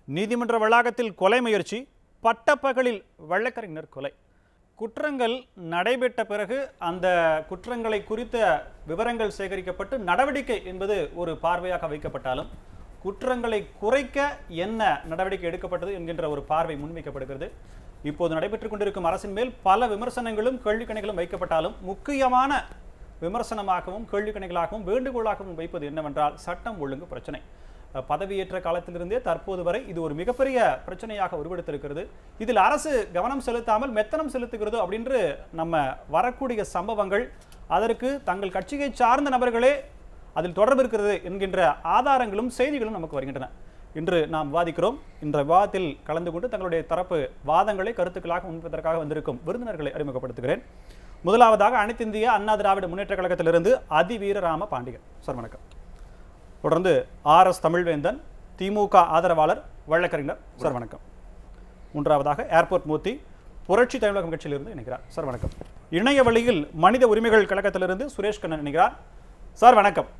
நீதிமன்ற வளாகத்தில் கொலை முயற்சி பட்டப்பகலில் வழக்கறிஞர் கொலை குற்றங்கள் நடைபெற்ற பிறகு அந்த குற்றங்களை குறித்த விவரங்கள் சேகரிக்கப்பட்டு நடவடிக்கை என்பது ஒரு பார்வையாக வைக்கப்பட்டாலும் குற்றங்களை குறைக்க என்ன நடவடிக்கை எடுக்கப்பட்டது என்கின்ற ஒரு பார்வை முன்வைக்கப்படுகிறது இப்போது நடைபெற்றுக் கொண்டிருக்கும் அரசின் மேல் பல விமர்சனங்களும் கேள்விக்கணைகளும் வைக்கப்பட்டாலும் முக்கியமான விமர்சனமாகவும் கேள்விக்கணைகளாகவும் வேண்டுகோளாகவும் வைப்பது என்னவென்றால் சட்டம் ஒழுங்கு பிரச்சனை அஹ், பதவியேற்ற காலத்திலிருந்தே தற்போது வரை இது ஒரு மிகப்பெரிய பிரச்சனையாக உருவெடுத்திருக்கிறது இதில் அரசு கவனம் செலுத்தாமல் மெத்தனம் செலுத்துகிறது அப்படின்று நம்ம வரக்கூடிய சம்பவங்கள் அதற்கு தங்கள் கட்சியை சார்ந்த நபர்களே அதில் தொடர்பு இருக்கிறது என்கின்ற ஆதாரங்களும் செய்திகளும் நமக்கு வருகின்றன இன்று நாம் விவாதிக்கிறோம் இந்த விவாதத்தில் கலந்து கொண்டு தங்களுடைய தரப்பு வாதங்களை கருத்துக்களாக முன்வைப்பதற்காக வந்திருக்கும் விருந்தினர்களை அறிமுகப்படுத்துகிறேன் முதலாவதாக அனைத்து இந்திய அண்ணா திராவிட முன்னேற்ற கழகத்திலிருந்து அதிவீரராம பாண்டியன் சார் வணக்கம் தொடர்ந்து ஆர் எஸ் தமிழ்வேந்தன் திமுக ஆதரவாளர் வழக்கறிஞர் சார் வணக்கம் மூன்றாவதாக ஏர்போர்ட் மூர்த்தி புரட்சி தமிழகம் கட்சியிலிருந்து இணைகிறார் சார் வணக்கம் இணைய வழியில் மனித உரிமைகள் கழகத்திலிருந்து சுரேஷ் கண்ணன் இணைகிறார் சார் வணக்கம்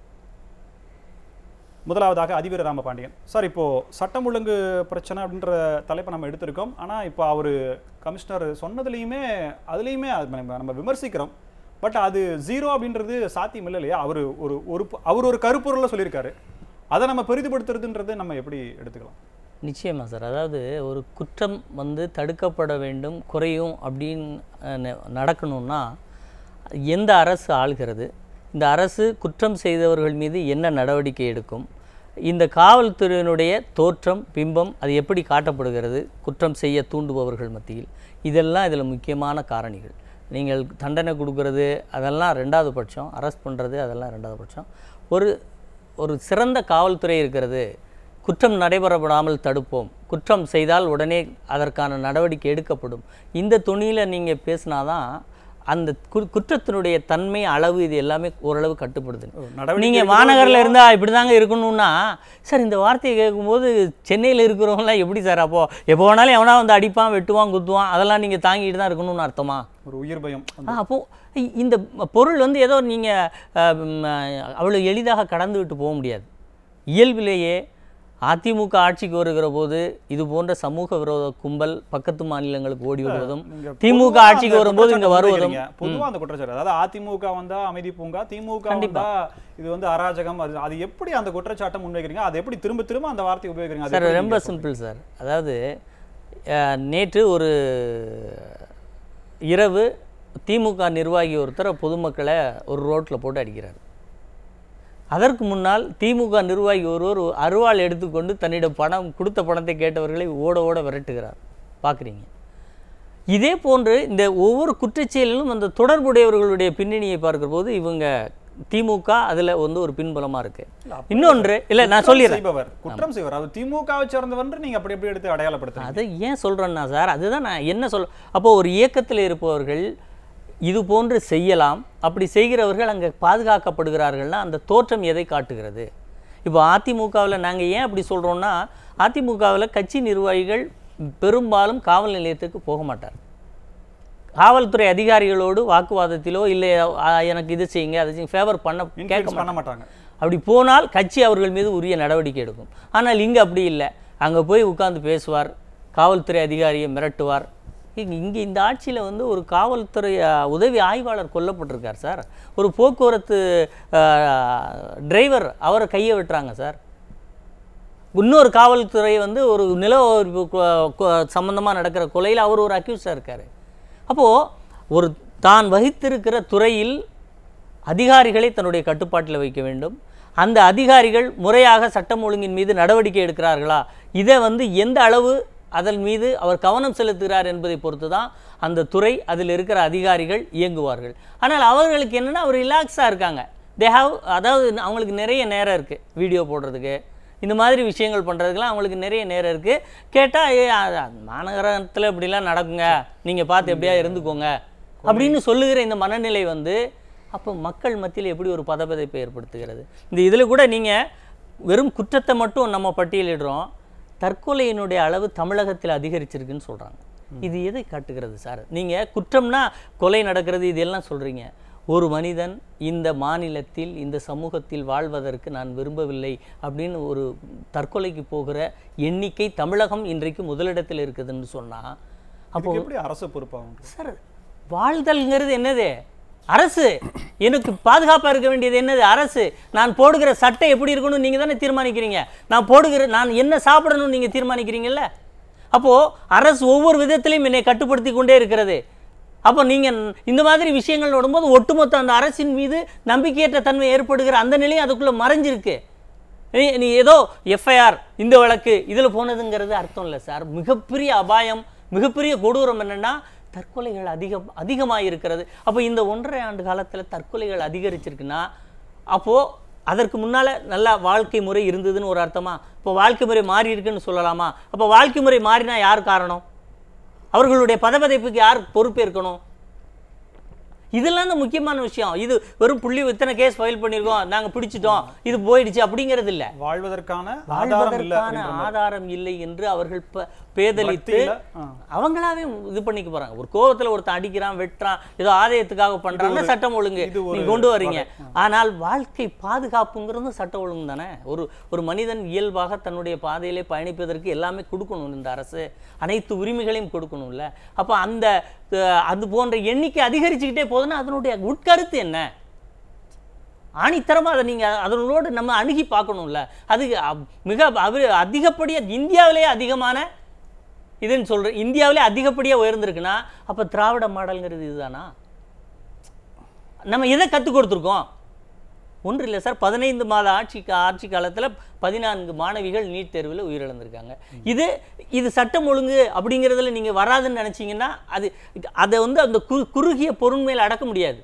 முதலாவதாக அதிவீர ராமபாண்டியன் சார் இப்போ சட்டம் ஒழுங்கு பிரச்சனை அப்படின்ற தலைப்பை நம்ம எடுத்திருக்கோம் ஆனா இப்போ அவர் கமிஷனர் சொன்னதுலேயுமே அதுலேயுமே அது நம்ம நம்ம விமர்சிக்கிறோம் பட் அது ஜீரோ அப்படின்றது சாத்தியம் இல்லை இல்லையா அவர் ஒரு ஒரு அவர் ஒரு கருப்பொருளை சொல்லியிருக்காரு அதை நம்ம பெரிதுபடுத்துறதுன்றது நம்ம எப்படி எடுத்துக்கலாம் நிச்சயமா சார் அதாவது ஒரு குற்றம் வந்து தடுக்கப்பட வேண்டும் குறையும் அப்படின்னு அஹ், ந- நடக்கணும்னா எந்த அரசு ஆள்கிறது இந்த அரசு குற்றம் செய்தவர்கள் மீது என்ன நடவடிக்கை எடுக்கும் இந்த காவல்துறையினுடைய தோற்றம் பிம்பம் அது எப்படி காட்டப்படுகிறது குற்றம் செய்ய தூண்டுபவர்கள் மத்தியில் இதெல்லாம் இதில் முக்கியமான காரணிகள் நீங்கள் தண்டனை கொடுக்கறது அதெல்லாம் ரெண்டாவது பட்சம் அரெஸ்ட் பண்ணுறது அதெல்லாம் ரெண்டாவது பட்சம் ஒரு ஒரு சிறந்த காவல்துறை இருக்கிறது குற்றம் நடைபெறப்படாமல் தடுப்போம் குற்றம் செய்தால் உடனே அதற்கான நடவடிக்கை எடுக்கப்படும் இந்த துணியில் நீங்கள் பேசினாதான் அந்த கு- குற்றத்தினுடைய தன்மை அளவு இது எல்லாமே ஓரளவு கட்டுப்படுது நடவடிக்கை நீங்கள் எடுக்கிறதோ மாநகரில் இருந்தால் இப்படி தாங்க இருக்கணும்னா சார் இந்த வார்த்தையை கேட்கும்போது சென்னையில் இருக்கிறவங்களாம் எப்படி சார் அப்போ எப்போ வேணாலும் எவனா வந்து அடிப்பான் வெட்டுவான் குத்துவான் அதெல்லாம் நீங்கள் தாங்கிட்டு தான் இருக்கணும்னு அர்த்தமா ஒரு உயிர் பயம் ஆ அப்போ இ- இந்த பொருள் வந்து ஏதோ நீங்கள் அவ்வளோ எளிதாக கடந்து விட்டு போக முடியாது இயல்பிலேயே அதிமுக ஆட்சிக்கு வருகிற போது இது போன்ற சமூக விரோத கும்பல் பக்கத்து மாநிலங்களுக்கு ஓடி வருவதும் நீங்க திமுக பொதுவா ஆட்சிக்கு அந்த வரும்போது இங்க குற்றச்சாட்டை வருவதும் முன்வைக்கிறீங்க. பொதுவா அந்த குற்றச்சாட்டு அதாவது அதிமுக வந்தா அமைதி பூங்கா திமுக வந்தா இது வந்து அராஜகம் அது அது எப்படி அந்த குற்றச்சாட்டை முன்வைக்கிறீங்க அது எப்படி திரும்ப திரும்ப அந்த வார்த்தையை உபயோகிக்கிறீங்க அது சார் எப்படி ரொம்ப நீங்க சிம்பிள் சார் அதாவது அஹ், நேற்று ஒரு இரவு திமுக நிர்வாகி ஒருத்தர் பொதுமக்களை ஒரு ரோட்டில் போட்டு அடிக்கிறார் அதற்கு முன்னால் திமுக நிர்வாகி ஒருவர் ஒரு அருவாள் எடுத்துக்கொண்டு தன்னிடம் பணம் கொடுத்த பணத்தை கேட்டவர்களை ஓட ஓட விரட்டுகிறார் பார்க்குறீங்க இதே போன்று இந்த ஒவ்வொரு குற்றச்செயலிலும் அந்த தொடர்புடையவர்களுடைய பின்னணியை பார்க்கிற போது இவங்க திமுக அதில் வந்து ஒரு பின்புலமாக இருக்கு இன்னொன்று இல்லை நான் குற்றம் சொல்லிடுறேன் செய்பவர் குற்றம் செய்வர் அவர் திமுகவை சேர்ந்தவர் நீங்க அப்படி எப்படி எடுத்து அடையாளப்படுத்துறீங்க அதை ஏன் சொல்கிறேன்னா சார் அதுதான் நான் என்ன சொல் அப்போ ஒரு இயக்கத்தில் இருப்பவர்கள் இது போன்று செய்யலாம் அப்படி செய்கிறவர்கள் அங்கே பாதுகாக்கப்படுகிறார்கள்னா அந்த தோற்றம் எதை காட்டுகிறது இப்போ அதிமுகவில் நாங்கள் ஏன் அப்படி சொல்கிறோம்னா அதிமுகவில் கட்சி நிர்வாகிகள் பெரும்பாலும் காவல் நிலையத்துக்கு போக மாட்டார் காவல்துறை அதிகாரிகளோடு வாக்குவாதத்திலோ இல்லை "ஆ, எனக்கு இது செய்யுங்க அதை செய்யுங்க ஃபேவர் பண்ண கேட்க இன்ஃபுளுன்ஸ் பண்ண மாட்டாங்க அப்படி போனால் கட்சி அவர்கள் மீது உரிய நடவடிக்கை எடுக்கும் ஆனால் இங்கே அப்படி இல்லை அங்கே போய் உட்கார்ந்து பேசுவார் காவல்துறை அதிகாரியை மிரட்டுவார் இங்க இங்கே இந்த ஆட்சியில் வந்து ஒரு காவல்துறை அ, உதவி ஆய்வாளர் கொல்லப்பட்டிருக்கார் சார் ஒரு போக்குவரத்து டிரைவர் அவரை கையை வெட்டுறாங்க சார் இன்னொரு காவல்துறை வந்து ஒரு நில சம்பந்தமாக நடக்கிற கொலையில் அவர் ஒரு அக்யூஸாக இருக்கார் அப்போது ஒரு தான் வகித்திருக்கிற துறையில் அதிகாரிகளை தன்னுடைய கட்டுப்பாட்டில் வைக்க வேண்டும் அந்த அதிகாரிகள் முறையாக சட்டம் ஒழுங்கின் மீது நடவடிக்கை எடுக்கிறார்களா இதை வந்து எந்த அளவு அதன் மீது அவர் கவனம் செலுத்துகிறார் என்பதை பொறுத்து தான் அந்த துறை அதில் இருக்கிற அதிகாரிகள் இயங்குவார்கள் ஆனால் அவர்களுக்கு என்னென்னா அவர் ரிலாக்ஸாக இருக்காங்க தே ஹாவ் அதாவது அவங்களுக்கு நிறைய நேரம் இருக்குது வீடியோ போடுறதுக்கு இந்த மாதிரி விஷயங்கள் பண்ணுறதுக்கெல்லாம் அவங்களுக்கு நிறைய நேரம் இருக்குது கேட்டால் மாநகரத்தில் இப்படிலாம் நடக்குங்க நீங்கள் பார்த்து எப்படியா இருந்துக்கோங்க அப்படின்னு சொல்லுகிற இந்த மனநிலை வந்து அப்போ மக்கள் மத்தியில் எப்படி ஒரு பதபதைப்பை ஏற்படுத்துகிறது இந்த இதில் கூட நீங்கள் வெறும் குற்றத்தை மட்டும் நம்ம பட்டியலிடுறோம் தற்கொலையினுடைய அளவு தமிழகத்தில் அதிகரிச்சிருக்குன்னு சொல்கிறாங்க இது எதை காட்டுகிறது சார் நீங்கள் குற்றம்னா கொலை நடக்கிறது இது எல்லாம் சொல்கிறீங்க ஒரு மனிதன் இந்த மாநிலத்தில் இந்த சமூகத்தில் வாழ்வதற்கு நான் விரும்பவில்லை அப்படின்னு ஒரு தற்கொலைக்கு போகிற எண்ணிக்கை தமிழகம் இன்றைக்கு முதலிடத்தில் இருக்குதுன்னு சொன்னா அப்போ இதுக்கு எப்படி அரசு பொறுப்பாகும் சார் வாழ்தல்ங்கிறது என்னது அரசு எனக்கு பாதுகாப்பாக இருக்க வேண்டியது என்னது அரசு நான் போடுகிற சட்டை எப்படி இருக்கணும் நீங்கள் தானே தீர்மானிக்கிறீங்க நான் போடுகிற நான் என்ன சாப்பிடணும்னு நீங்கள் தீர்மானிக்கிறீங்கல்ல அப்போது அரசு ஒவ்வொரு விதத்திலையும் என்னை கட்டுப்படுத்தி கொண்டே இருக்கிறது அப்போ நீங்கள் இந்த மாதிரி விஷயங்கள் வரும்போது ஒட்டுமொத்த அந்த அரசின் மீது நம்பிக்கையற்ற தன்மை ஏற்படுகிற அந்த நிலையும் அதுக்குள்ளே மறைஞ்சிருக்கு நீ நீ ஏதோ எஃப்ஐஆர் இந்த வழக்கு இதில் போனதுங்கிறது அர்த்தம் இல்லை சார் மிகப்பெரிய அபாயம் மிகப்பெரிய கொடூரம் என்னன்னா தற்கொலைகள் அதிகம் அதிகமாக இருக்கிறது அப்போ இந்த ஒன்றரை ஆண்டு காலத்தில் தற்கொலைகள் அதிகரிச்சிருக்குன்னா அப்போது அதற்கு முன்னால் நல்லா வாழ்க்கை முறை இருந்ததுன்னு ஒரு அர்த்தமா இப்போ வாழ்க்கை முறை மாறி இருக்குன்னு சொல்லலாமா அப்போ வாழ்க்கை முறை மாறினா யார் காரணம் அவர்களுடைய பதபதைப்புக்கு யார் பொறுப்பேற்கணும் இதெல்லாம் தான் முக்கியமான விஷயம் இது வெறும் புள்ளி இத்தனை கேஸ் ஃபைல் பண்ணியிருக்கோம் நாங்கள் பிடிச்சிட்டோம் இது போயிடுச்சு அப்படிங்கிறது இல்லை வாழ்வதற்கான ஆதாரம் இல்ல வாழ்வதற்கான ஆதாரம் இல்லை என்று அவர்கள் ப- பேதலித்து பக்தியில, ஆ. அவங்களாவே இது பண்ணிக்க போறாங்க ஒரு கோவத்துல ஒருத்தன் அடிக்கிறான் வெட்டுறான் ஏதோ ஆதாயத்துக்காக பண்றாங்க சட்டம் ஒழுங்கு இது ஒரு நீங்க கொண்டு வர்றீங்க ஆனால் வாழ்க்கை பாதுகாப்புங்கிறது சட்ட ஒழுங்கு தானே ஒரு ஒரு மனிதன் இயல்பாக தன்னுடைய பாதையிலே பயணிப்பதற்கு எல்லாமே கொடுக்கணும் இந்த அரசு அனைத்து உரிமைகளையும் கொடுக்கணும்ல அப்போ அந்த அஹ், அது போன்ற எண்ணிக்கை அதிகரிச்சுக்கிட்டே போகுதுன்னா அதனுடைய உட்கருத்து என்ன ஆணித்தரமாக அதை நீங்கள் அதனோடு நம்ம அணுகி பார்க்கணும்ல அது அ- மிக அவர் அதிகப்படியாக இந்தியாவிலேயே அதிகமான இதுன்னு சொல்கிறேன் இந்தியாவிலே அதிகப்படியாக உயர்ந்திருக்குன்னா அப்போ திராவிட மாடல்ங்கிறது இதுதானா நம்ம எதை கற்றுக் கொடுத்துருக்கோம் ஒன்று இல்லை சார் பதினைந்து மாத ஆட்சி கா- ஆட்சி காலத்தில் பதினான்கு மாணவிகள் நீட் தேர்வில் உயிரிழந்திருக்காங்க இது இது சட்டம் ஒழுங்கு அப்படிங்கிறதுல நீங்கள் வராதுன்னு நினச்சிங்கன்னா அது அதை வந்து அந்த கு குறுகிய பொருண்மையில் அடக்க முடியாது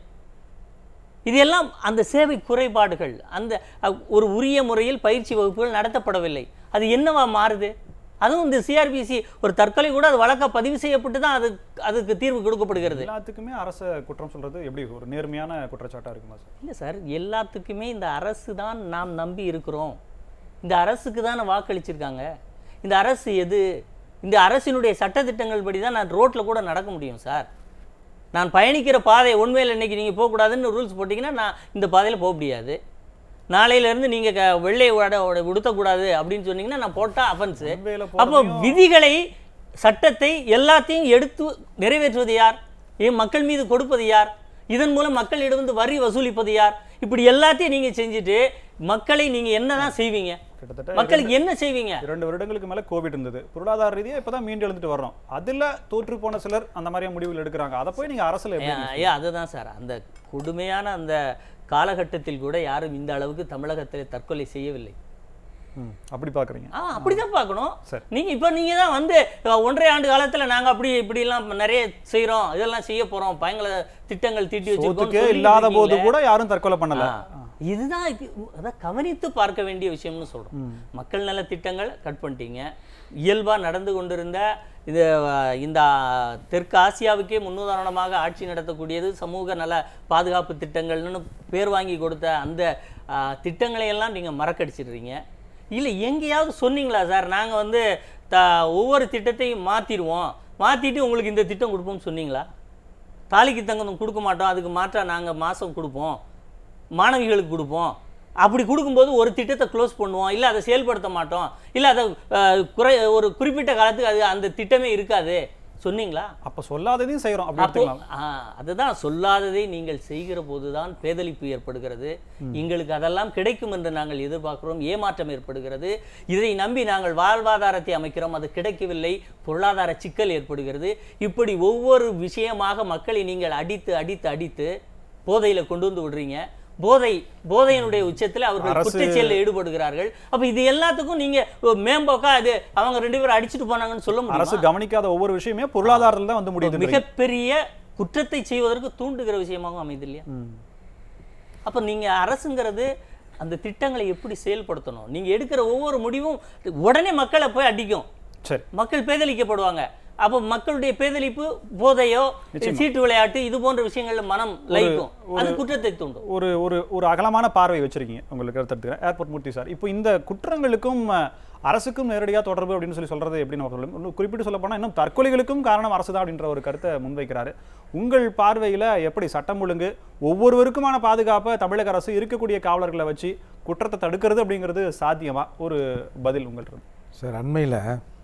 இது எல்லாம் அந்த சேவை குறைபாடுகள் அந்த அ, ஒரு உரிய முறையில் பயிற்சி வகுப்புகள் நடத்தப்படவில்லை அது என்னவா மாறுது அதுவும் இந்த சிஆர்பிசி ஒரு தற்கொலை கூட அது வழக்கா பதிவு செய்யப்பட்டு தான் அது அதுக்கு தீர்வு கொடுக்கப்படுகிறது எல்லாத்துக்குமே அரச குற்றம் சொல்றது எப்படி ஒரு நேர்மையான குற்றச்சாட்டா இருக்குமா சார் இல்லை சார் எல்லாத்துக்குமே இந்த அரசு தான் நாம் நம்பி இருக்கிறோம் இந்த அரசுக்கு தான் வாக்களிச்சிருக்காங்க இந்த அரசு எது இந்த அரசினுடைய சட்டத்திட்டங்கள் படி தான் நான் ரோட்டில் கூட நடக்க முடியும் சார் நான் பயணிக்கிற பாதை உண்மையில் இன்னைக்கு நீங்கள் போகக்கூடாதுன்னு ரூல்ஸ் போட்டிங்கன்னா நான் இந்த பாதையில் போக முடியாது நாளையிலேருந்து நீங்கள் க வெள்ளை உட உட- உடுத்தக்கூடாது அப்படின்னு சொன்னீங்கன்னா நான் போட்டால் அஃபென்ஸு உண்மையில அப்போ விதிகளை சட்டத்தை எல்லாத்தையும் எடுத்து நிறைவேற்றுவது யார் ஏன் மக்கள் மீது கொடுப்பது யார் இதன் மூலம் மக்களிடமிருந்து வரி வசூலிப்பது யார் இப்படி எல்லாத்தையும் நீங்க செஞ்சுட்டு மக்களை நீங்க என்னதான் செய்வீங்க கிட்டத்தட்ட மக்களுக்கு என்ன செய்வீங்க இரண்டு வருடங்களுக்கு மேல கோவிட் இருந்தது பொருளாதார ரீதியா இப்பதான் மீண்டு எழுந்துட்டு வர்றோம் அதுல தோற்று போன சிலர் அந்த மாதிரியான முடிவுகள் எடுக்கிறாங்க அதை போய் நீங்க அரசுல எப்படி ஏன், ஐயா அதுதான் சார் அந்த கொடுமையான அந்த காலகட்டத்தில் கூட யாரும் இந்த அளவுக்கு தமிழகத்தில் தற்கொலை செய்யவில்லை ம், அப்படி பாக்குறீங்க ஆ அப்படிதான் பார்க்கணும் சரி. நீங்க இப்போ நீங்க தான் வந்து அஹ், ஒன்றரை ஆண்டு காலத்துல நாங்க அப்படி இப்படிலாம் நிறைய செய்றோம் இதெல்லாம் செய்ய போறோம் பயங்கர திட்டங்கள் தீட்டி வச்சிருக்கோம் சோத்துக்கே இல்லாத போது கூட யாரும் தற்கொலை பண்ணல இதுதான் இது- அதான் கவனித்து பார்க்க வேண்டிய விஷயம்னு சொல்றோம் மக்கள் நல திட்டங்கள் கட் பண்ணிட்டீங்க இயல்பா நடந்து கொண்டிருந்த இது அஹ், இந்த தெற்கு ஆசியாவுக்கே முன்னுதாரணமாக ஆட்சி நடத்தக்கூடியது சமூக நல பாதுகாப்பு திட்டங்கள்னு பேர் வாங்கி கொடுத்த அந்த அஹ், திட்டங்களை எல்லாம் நீங்க மறக்கடிச்சிடுறீங்க இல்லை எங்கேயாவது சொன்னீங்களா சார் நாங்க வந்து த ஒவ்வொரு திட்டத்தையும் மாத்திடுவோம் மாத்திட்டு உங்களுக்கு இந்த திட்டம் கொடுப்போம்னு சொன்னீங்களா தாலிக்கு தங்கம் கொடுக்க மாட்டோம் அதுக்கு மாற்றா நாங்கள் மாதம் கொடுப்போம் மாணவிகளுக்கு கொடுப்போம் அப்படி கொடுக்கும்போது ஒரு திட்டத்தை க்ளோஸ் பண்ணுவோம் இல்லை அதை செயல்படுத்த மாட்டோம் இல்லை அதை அஹ், குறை ஒரு குறிப்பிட்ட காலத்துக்கு அது அந்த திட்டமே இருக்காது சொன்னீங்களா அப்ப சொல்லாததையும் செய்யறோம் அப்படி அப்போ எடுத்துக்கலாம் ஆ, அதுதான் சொல்லாததை நீங்கள் செய்கிற போதுதான் பேதலிப்பு ஏற்படுகிறது எங்களுக்கு அதெல்லாம் கிடைக்கும் என்று நாங்கள் எதிர்பார்க்கிறோம் ஏமாற்றம் ஏற்படுகிறது இதை நம்பி நாங்கள் வாழ்வாதாரத்தை அமைக்கிறோம் அது கிடைக்கவில்லை பொருளாதார சிக்கல் ஏற்படுகிறது இப்படி ஒவ்வொரு விஷயமாக மக்களை நீங்கள் அடித்து அடித்து அடித்து போதையில கொண்டு வந்து விடுறீங்க போதை போதையினுடைய உச்சத்தில் அவர்கள் அரசு- குற்றச்செயலில் ஈடுபடுகிறார்கள் அப்ப இது எல்லாத்துக்கும் நீங்க மேம்போக்கா அது அவங்க ரெண்டு பேரும் அடிச்சுட்டு போனாங்கன்னு சொல்ல முடியும் அரசு கவனிக்காத ஒவ்வொரு விஷயமே பொருளாதாரத்துல தான் வந்து முடியுது மிகப்பெரிய குற்றத்தை செய்வதற்கு தூண்டுகிற விஷயமாகவும் அமைது இல்லையா அப்ப நீங்க அரசுங்கிறது அந்த திட்டங்களை எப்படி செயல்படுத்தணும் நீங்க எடுக்கிற ஒவ்வொரு முடிவும் உடனே மக்களை போய் அடிக்கும் சரி மக்கள் பேதலிக்கப்படுவாங்க அப்போ மக்களுடைய பேதலிப்பு போதையோ சீட்டு விளையாட்டு இது போன்ற விஷயங்கள்ல மனம் லயிக்கும் அது குற்றத்தை தூண்டும் ஒரு ஒரு ஒரு அகலமான பார்வை வச்சிருக்கீங்க உங்களுக்கு கருத்து எடுத்துக்கிறேன் ஏர்போர்ட் மூர்த்தி சார் இப்போ இந்த குற்றங்களுக்கும் அஹ், அரசுக்கும் நேரடியாக தொடர்பு அப்படின்னு சொல்லி சொல்றது எப்படி நம்ம சொல்லும் இன்னும் குறிப்பிட்டு சொல்ல போனா இன்னும் தற்கொலைகளுக்கும் காரணம் அரசு தான் அப்படின்ற ஒரு கருத்தை முன்வைக்கிறாரு உங்கள் பார்வையில எப்படி சட்டம் ஒழுங்கு ஒவ்வொருவருக்குமான பாதுகாப்பை தமிழக அரசு இருக்கக்கூடிய காவலர்களை வச்சு குற்றத்தை தடுக்கிறது அப்படிங்கிறது சாத்தியமா ஒரு பதில் உங்கள்கிட்ட சார் அண்மையில்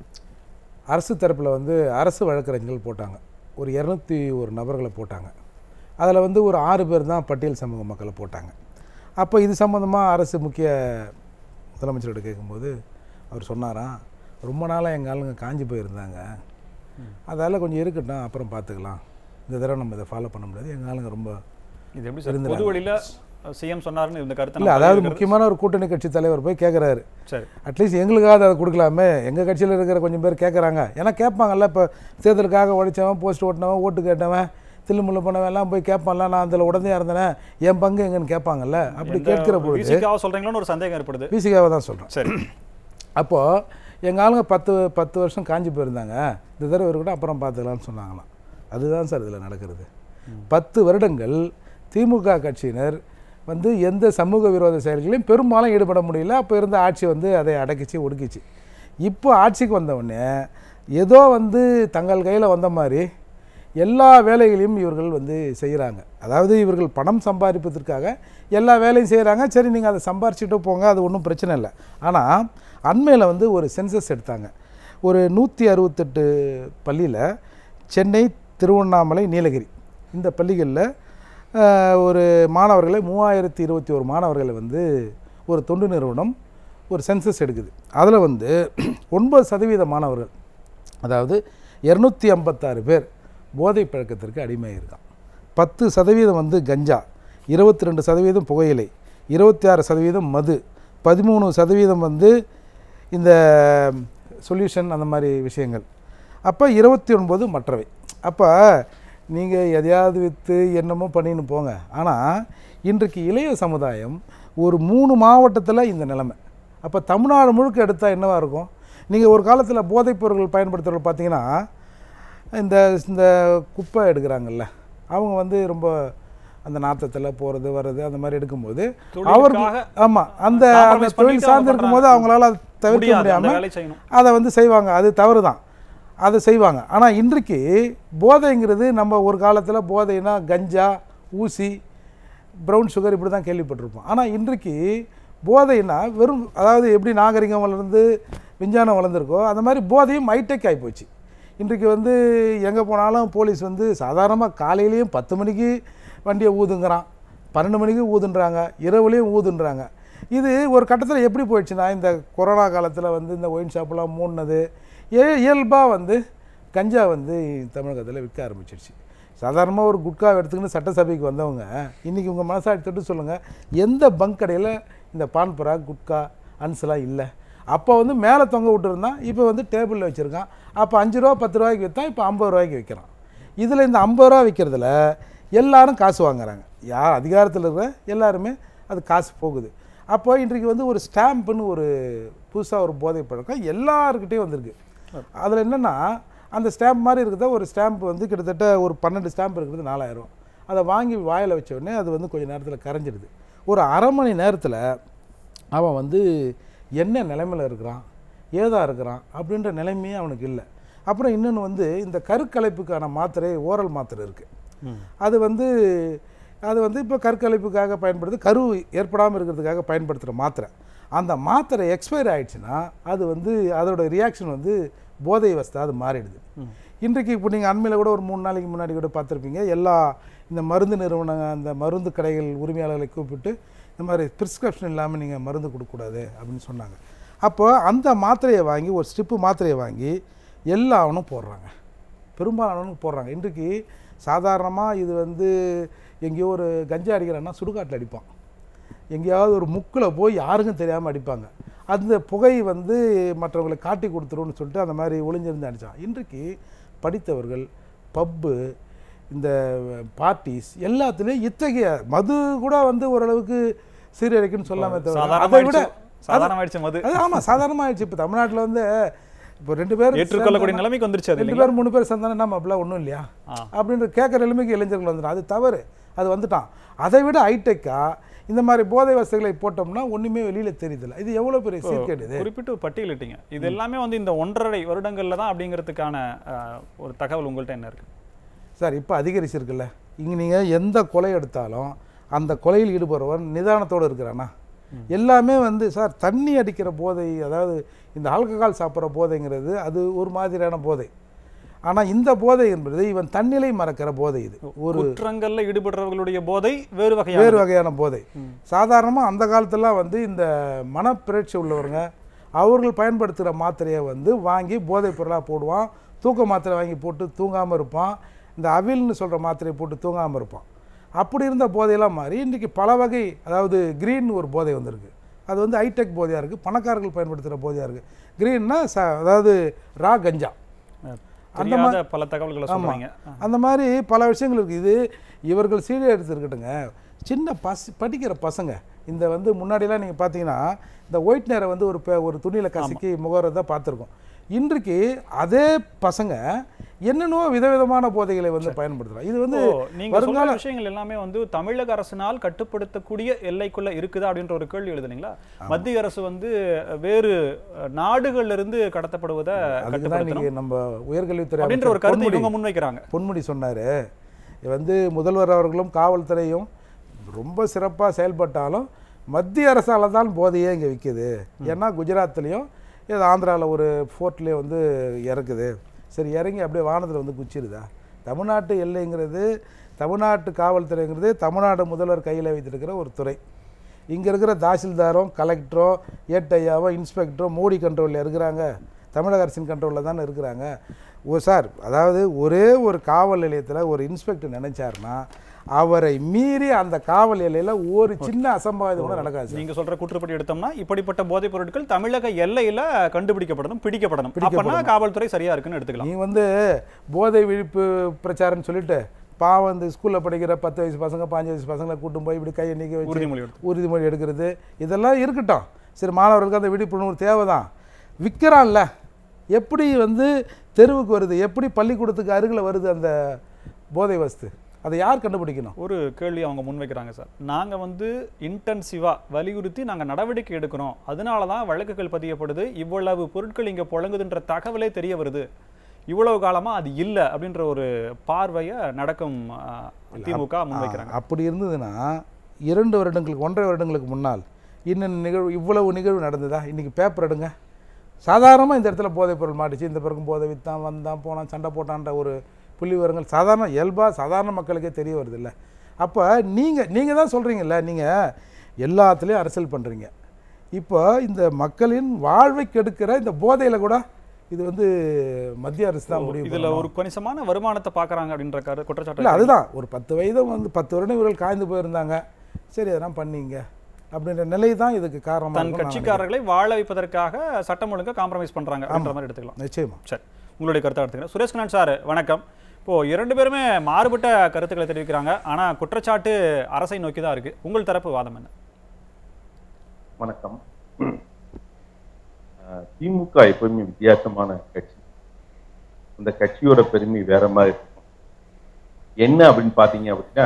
அரசு தரப்பில் வந்து அரசு வழக்கறிஞர்கள் போட்டாங்க ஒரு இரநூத்தி ஒரு நபர்களை போட்டாங்க அதில் வந்து ஒரு ஆறு பேர் தான் பட்டியல் சமூக மக்களை போட்டாங்க அப்போ இது சம்மந்தமாக அரசு முக்கிய முதலமைச்சர்கிட்ட கேட்கும்போது அவர் சொன்னாராம் ரொம்ப நாளாக எங்கள் ஆளுங்க காஞ்சி போயிருந்தாங்க அதால் கொஞ்சம் இருக்கட்டும் அப்புறம் பார்த்துக்கலாம் இந்த தடவை நம்ம இதை ஃபாலோ பண்ண முடியாது எங்கள் ஆளுங்க ரொம்ப இது எப்படி சார் இருந்துறாங்க. பொது வழியில சிஎம் சொன்னாருன்னு இந்த கருத்தை இல்லை நம்ம அதாவது பதிவு முக்கியமான ஒரு கூட்டணி கட்சி தலைவர் போய் கேட்குறாரு சரி அட்லீஸ்ட் எங்களுக்காவது அதை கொடுக்கலாமே எங்கள் கட்சியில் இருக்கிற கொஞ்சம் பேர் கேட்குறாங்க ஏன்னா கேட்பாங்கல்ல இப்போ தேர்தலுக்காக உழைச்சவன் போஸ்ட் ஓட்டினவன் ஓட்டு கேட்டவன் தில்லுமுள்ளு பண்ணவன் எல்லாம் போய் கேட்பான்ல நான் அதில் உடனே இருந்தேன் என் பங்கு எங்கன்னு கேட்பாங்கல்ல அப்படி கேட்கிற பொழுது விசிகாவ சொல்றீங்களோன்னு ஒரு சந்தேகம் ஏற்படுது பிசிகாவை தான் சொல்கிறேன் சரி அப்போது எங்கள் ஆளுங்க பத்து பத்து வருஷம் காஞ்சி போயிருந்தாங்க இந்த தடவை இருக்கட்டும் அப்புறம் பார்த்துக்கலாம்னு சொன்னாங்களாம் அதுதான் சார் இதில் நடக்கிறது பத்து வருடங்கள் திமுக கட்சியினர் வந்து எந்த சமூக விரோத செயல்களையும் பெரும்பாலும் ஈடுபட முடியல அப்போ இருந்த ஆட்சி வந்து அதை அடக்கிச்சு ஒடுக்கிச்சு இப்போ ஆட்சிக்கு வந்த உடனே ஏதோ வந்து தங்கள் கையில் வந்த மாதிரி எல்லா வேலைகளையும் இவர்கள் வந்து செய்கிறாங்க அதாவது இவர்கள் பணம் சம்பாதிப்பதற்காக எல்லா வேலையும் செய்கிறாங்க சரி நீங்கள் அதை சம்பாரிச்சுட்டு போங்க அது ஒன்றும் பிரச்சனை இல்லை ஆனால் அண்மையில் வந்து ஒரு சென்சஸ் எடுத்தாங்க ஒரு நூற்றி அறுபத்தெட்டு பள்ளியில் சென்னை திருவண்ணாமலை நீலகிரி இந்த பள்ளிகளில் ஒரு மாணவர்களை மூவாயிரத்தி இருபத்தி ஒரு மாணவர்களை வந்து ஒரு தொண்டு நிறுவனம் ஒரு சென்சஸ் எடுக்குது அதில் வந்து ஒன்பது சதவீத மாணவர்கள் அதாவது இரநூத்தி ஐம்பத்தாறு பேர் போதை பழக்கத்திற்கு அடிமையாயிருக்கான் பத்து சதவீதம் வந்து கஞ்சா இருபத்தி ரெண்டு சதவீதம் புகையிலை இருபத்தி ஆறு சதவீதம் மது பதிமூணு சதவீதம் வந்து இந்த சொல்யூஷன் அந்த மாதிரி விஷயங்கள் அப்போ இருபத்தி ஒன்பது மற்றவை அப்போ நீங்கள் எதையாவது விற்று என்னமோ பண்ணின்னு போங்க ஆனால் இன்றைக்கு இளைய சமுதாயம் ஒரு மூணு மாவட்டத்தில் இந்த நிலைமை அப்போ தமிழ்நாடு முழுக்க எடுத்தால் என்னவா இருக்கும் நீங்கள் ஒரு காலத்தில் போதைப் பொருட்கள் பயன்படுத்துகிறவங்க பார்த்தீங்கன்னா இந்த இந்த குப்பை எடுக்கிறாங்கல்ல அவங்க வந்து ரொம்ப அந்த நாத்தத்தில் போகிறது வர்றது அந்த மாதிரி எடுக்கும்போது அவருக்கு தொழிலுக்காக ஆமாம் அந்த அந்த compromise தொழில் பண்ணிட்டு சார்ந்து அவங்க இருக்கும்போது பண்றாங்க. அவங்களால அதை தவிர்க்க முடியாது அந்த முடியாமல் வேலை செய்யணும் அதை வந்து செய்வாங்க அது தவறு தான் அதை செய்வாங்க ஆனால் இன்றைக்கு போதைங்கிறது நம்ம ஒரு காலத்தில் போதைனா கஞ்சா ஊசி ப்ரௌன் சுகர் இப்படி தான் கேள்விப்பட்டிருப்போம் ஆனால் இன்றைக்கு போதைனா வெறும் அதாவது எப்படி நாகரிகம் வளர்ந்து விஞ்ஞானம் வளர்ந்துருக்கோ அந்த மாதிரி போதையும் ஹைடெக் ஆகிப்போச்சு இன்றைக்கு வந்து எங்கே போனாலும் போலீஸ் வந்து சாதாரணமாக காலையிலையும் பத்து மணிக்கு வண்டியை ஊதுங்கிறான் பன்னெண்டு மணிக்கு ஊதுன்றாங்க இரவுலேயும் ஊதுன்றாங்க இது ஒரு கட்டத்தில் எப்படி போயிடுச்சுன்னா இந்த கொரோனா காலத்தில் வந்து இந்த ஒயின் ஷாப்லாம் மூடினது ஏ இயல்பாக வந்து கஞ்சா வந்து தமிழகத்தில் விற்க ஆரம்பிச்சிடுச்சு சாதாரணமாக ஒரு குட்கா எடுத்துக்கின்னு சட்டசபைக்கு வந்தவங்க இன்றைக்கி உங்கள் மனசாட்சி தொட்டு சொல்லுங்கள் எந்த பங்க் கடையில் இந்த பான் பராக் குட்கா அன்ஸ்லாம் இல்லை அப்போ வந்து மேலே தொங்க விட்டுருந்தான் இப்போ வந்து டேபிளில் வச்சுருக்கான் அப்போ அஞ்சு ரூபா பத்து ரூபாய்க்கு விற்றான் இப்போ ஐம்பது ரூபாய்க்கு விற்கிறான் இதில் இந்த ஐம்பது ரூபா விற்கிறதுல எல்லாரும் காசு வாங்குறாங்க யார் அதிகாரத்தில் இருக்கிற எல்லாருமே அது காசு போகுது அப்போ இன்றைக்கு வந்து ஒரு ஸ்டாம்ப்புன்னு ஒரு புதுசாக ஒரு போதை பழக்கம் எல்லாருக்கிட்டேயும் வந்திருக்கு அதில் என்னென்னா அந்த ஸ்டாம்ப் மாதிரி இருக்கிறத ஒரு ஸ்டாம்ப் வந்து கிட்டத்தட்ட ஒரு பன்னெண்டு ஸ்டாம்ப் இருக்கிறது நாலாயிரம் அதை வாங்கி வாயில் வச்ச உடனே அது வந்து கொஞ்சம் நேரத்தில் கரைஞ்சிடுது ஒரு அரை மணி நேரத்தில் அவன் வந்து என்ன நிலைமையில் இருக்கிறான் ஏதா இருக்கிறான் அப்படின்ற நிலைமையே அவனுக்கு இல்லை அப்புறம் இன்னொன்று வந்து இந்த கருக்கலைப்புக்கான மாத்திரை ஓரல் மாத்திரை இருக்குது அது வந்து அது வந்து இப்போ கற்கலைப்புக்காக பயன்படுது கரு ஏற்படாமல் இருக்கிறதுக்காக பயன்படுத்துகிற மாத்திரை அந்த மாத்திரை எக்ஸ்பயர் ஆயிடுச்சுன்னா அது வந்து அதோட ரியாக்ஷன் வந்து போதை அவஸ்தை அது மாறிடுது இன்றைக்கு இப்போ நீங்கள் அண்மையில் கூட ஒரு மூணு நாளைக்கு முன்னாடி கூட பார்த்துருப்பீங்க எல்லா இந்த மருந்து நிறுவன அந்த மருந்து கடைகள் உரிமையாளர்களை கூப்பிட்டு இந்த மாதிரி ப்ரிஸ்கிரிப்ஷன் இல்லாமல் நீங்கள் மருந்து கொடுக்கக்கூடாது அப்படின்னு சொன்னாங்க அப்போ அந்த மாத்திரையை வாங்கி ஒரு ஸ்ட்ரிப்பு மாத்திரையை வாங்கி எல்லாவனும் போடுறாங்க பெரும்பாலானவனுக்கு போடுறாங்க இன்றைக்கு சாதாரணமாக இது வந்து எங்கேயோ ஒரு கஞ்சா அடிக்கிறான்னா சுடுகாட்டில் அடிப்பான் எங்கேயாவது ஒரு முக்கில் போய் யாருக்கும் தெரியாமல் அடிப்பாங்க அந்த புகை வந்து மற்றவங்களை காட்டி கொடுத்துருன்னு சொல்லிட்டு அந்த மாதிரி ஒளிஞ்சிருந்து அடித்தான் இன்றைக்கு படித்தவர்கள் பப்பு இந்த பார்ட்டிஸ் எல்லாத்துலேயும் இத்தகைய மது கூட வந்து ஓரளவுக்கு சீரழிக்குன்னு சொல்லாமே தவிர அதை விட சாதாரணமாயிடுச்சு மது அது ஆமாம் சாதாரணமாகிடுச்சு இப்போ தமிழ்நாட்டில் வந்து இப்போ ரெண்டு பேர் ஏற்றுக்கொள்ளக்கூடிய நிலைமைக்கு வந்துருச்சு அது ரெண்டு இல்லைங்களா பேர் மூணு பேர் சேர்ந்தானே நம்ம அப்படிலாம் ஒன்றும் இல்லையா ஆ. அப்படின்ற கேட்குற நிலைமைக்கு இளைஞர்கள் வந்துட்டான் அது தவறு அது வந்துட்டான் அதை விட ஹைடெக்காக இந்த மாதிரி போதை வசதிகளை போட்டோம்னா ஒண்ணுமே வெளியில தெரியுதில்ல இது எவ்வளவு பெரிய சீர்கேடு இது குறிப்பிட்டு பட்டியலிட்டீங்க இது எல்லாமே வந்து இந்த ஒன்றரை வருடங்கள்ல தான் அப்படிங்கிறதுக்கான அஹ், ஒரு தகவல் உங்கள்ட்ட என்ன இருக்கு சார் இப்போ அதிகரிச்சிருக்குல்ல இங்கே நீங்கள் எந்த கொலை எடுத்தாலும் அந்த கொலையில் ஈடுபடுறவன் நிதானத்தோடு இருக்கிறானா எல்லாமே வந்து சார் தண்ணி அடிக்கிற போதை அதாவது இந்த ஆல்கஹால் சாப்பிட்ற போதைங்கிறது அது ஒரு மாதிரியான போதை ஆனால் இந்த போதை என்பது இவன் தன்னிலை மறக்கிற போதை இது ஒரு குற்றங்கள்ல ஈடுபடுறவர்களுடைய போதை வேறு வகையான வேறு வகையான போதை சாதாரணமாக அந்த காலத்துலாம் வந்து இந்த மனப்பிரட்சி உள்ளவங்க அவர்கள் பயன்படுத்துகிற மாத்திரையை வந்து வாங்கி போதைப் பொருளாக போடுவான் தூக்க மாத்திரை வாங்கி போட்டு தூங்காமல் இருப்பான் இந்த அவில்னு சொல்கிற மாத்திரையை போட்டு தூங்காமல் இருப்பான் அப்படி இருந்த போதையெல்லாம் மாறி இன்றைக்கி பல வகை அதாவது க்ரீன் ஒரு போதை வந்திருக்கு அது வந்து ஹைடெக் போதையாக இருக்குது பணக்காரர்கள் பயன்படுத்துகிற போதையாக இருக்குது க்ரீன்னா ச அதாவது ரா கஞ்சா தெரியாத பல தகவல்களை சொல்றீங்க அந்த மாதிரி பல விஷயங்கள் இருக்குது இது இவர்கள் சீடியை எடுத்துருக்கட்டுங்க சின்ன பஸ் படிக்கிற பசங்க இந்த வந்து முன்னாடிலாம் நீங்கள் பார்த்தீங்கன்னா இந்த ஒயிட் நேரை வந்து ஒரு பே- ஒரு துணியில் கசக்கி முகறதை பார்த்துருக்கோம் இன்றைக்கு அதே பசங்க என்னென்னவோ விதவிதமான போதைகளை வந்து பயன்படுத்துகிறாங்க இது வந்து ஓ, நீங்க சொல்ற வருங்கால விஷயங்கள் எல்லாமே வந்து தமிழக அரசினால் கட்டுப்படுத்தக்கூடிய எல்லைக்குள்ள இருக்குதா அப்படின்ற ஒரு கேள்வி எழுதுனீங்களா மத்திய அரசு வந்து வேறு அஹ், நாடுகள்ல இருந்து கடத்தப்படுவதை அதுக்கு தான் கட்டுப்படுத்தணும் இன்னைக்கு நம்ம உயர்கல்வித்துறை அப்படின்ற ஒரு அமைச்சர் கருத்தை பொன்முடி இவங்க முன்வைக்கிறாங்க பொன்முடி சொன்னார் வந்து முதல்வர் அவர்களும் காவல்துறையும் ரொம்ப சிறப்பாக செயல்பட்டாலும் மத்திய அரசால் தான் போதையே இங்கே விற்கிது ஏன்னா குஜராத்லேயும் ஏதோ ஆந்திராவில் ஒரு ஃபோர்ட்லேயே வந்து இறக்குது சரி இறங்கி அப்படியே வானத்தில் வந்து குச்சிருதா தமிழ்நாட்டு எல்லைங்கிறது தமிழ்நாட்டு காவல்துறைங்கிறது தமிழ்நாடு முதல்வர் கையில் வைத்திருக்கிற ஒரு துறை இங்கே இருக்கிற தாசில்தாரும் கலெக்டரும் ஏட்டையாவும் இன்ஸ்பெக்டரும் மோடி கண்ட்ரோலில் இருக்கிறாங்க தமிழக அரசின் கண்ட்ரோலில் தானே இருக்கிறாங்க ஓ சார் அதாவது ஒரே ஒரு காவல் நிலையத்தில் ஒரு இன்ஸ்பெக்டர் நினைச்சாருன்னா அவரை மீறி அந்த காவல் எல்லையில் ஒரு சின்ன அசம்பாவிதம் கூட நடக்காது சார் நீங்க சொல்ற குற்றப்படி எடுத்தோம்னா இப்படிப்பட்ட போதைப் பொருட்கள் தமிழக எல்லையில கண்டுபிடிக்கப்படணும் பிடிக்கப்படணும் அப்பனா காவல்துறை சரியா இருக்குன்னு எடுத்துக்கலாம் நீ வந்து போதை விழிப்பு பிரச்சாரம்னு சொல்லிட்டு பாவம் இந்த ஸ்கூலில் படிக்கிற பத்து வயசு பசங்க பாஞ்சு வயசு பசங்களை கூட்டும் போய் இப்படி கையை நீக்கி வச்சு உறுதிமொழி எடுத்து உறுதிமொழி எடுக்கிறது இதெல்லாம் இருக்கட்டும் சரி மாணவர்களுக்கு அந்த விழிப்புணர்வு தேவை தான் விற்கிறான்ல எப்படி வந்து தெருவுக்கு வருது எப்படி பள்ளிக்கூடத்துக்கு அருகில் வருது அந்த போதை வஸ்து அதை யார் கண்டுபிடிக்கணும் ஒரு கேள்வி அவங்க முன்வைக்கிறாங்க சார் நாங்க வந்து இன்டென்சிவா வலியுறுத்தி நாங்க நடவடிக்கை எடுக்கிறோம் அதனால தான் வழக்குகள் பதியப்படுது இவ்வளவு பொருட்கள் இங்க புழங்குதுன்ற தகவலே தெரிய வருது இவ்வளவு காலமா அது இல்ல அப்படின்ற ஒரு பார்வையை நடக்கும் அஹ், திமுக முன்வைக்கிறாங்க அப்படி இருந்ததுன்னா இரண்டு வருடங்களுக்கு ஒன்றரை வருடங்களுக்கு முன்னால் இன்னும் நிகழ்வு இவ்வளவு நிகழ்வு நடந்ததா இன்னைக்கு பேப்பர் எடுங்க சாதாரணமாக இந்த இடத்துல போதைப் பொருள் மாட்டுச்சு இந்த பிறகு போதை வித்தான் வந்தான் போனான் சண்டை போட்டான்ற ஒரு புள்ளி விவரங்கள் சாதாரண இயல்பாக சாதாரண மக்களுக்கே தெரிய வருது இல்லை அப்போ நீங்கள் நீங்கள் தான் சொல்கிறீங்கல்ல நீங்கள் எல்லாத்துலேயும் அரசியல் பண்ணுறீங்க இப்போ இந்த மக்களின் வாழ்வை கெடுக்கிற இந்த போதையில் கூட இது வந்து மத்திய அரசு தான் முடிவு இதுல ஒரு கணிசமான வருமானத்தை பாக்குறாங்க அப்படின்ற கரு குற்றச்சாட்டு இல்லை அதுதான் ஒரு பத்து வயதும் வந்து பத்து வருடம் இவர்கள் காய்ந்து போயிருந்தாங்க சரி அதெல்லாம் பண்ணீங்க அப்படின்ற நிலை தான் இதுக்கு காரணமாக தன் இருக்கும்னு நான் கட்சிக்காரர்களை வாழ வைப்பதற்காக சட்டம் ஒழுங்கா காம்ப்ரமைஸ் பண்றாங்க அப்படின்ற மாதிரி எடுத்துக்கலாம் நினைக்கிறேன். நிச்சயமா சரி உங்களுடைய கருத்தை எடுத்துக்கிறேன் சுரேஷ் கண்ணன் சார் வணக்கம் இப்போ இரண்டு பேருமே மாறுபட்ட கருத்துக்களை தெரிவிக்கிறாங்க ஆனா குற்றச்சாட்டு அரசை நோக்கி தான் இருக்கு உங்கள் தரப்பு வாதம் என்ன வணக்கம் அஹ் திமுக எப்பவுமே வித்தியாசமான கட்சி அந்த கட்சியோட பெருமை வேற மாதிரி இருக்கும் என்ன அப்படின்னு பாத்தீங்க அப்படின்னா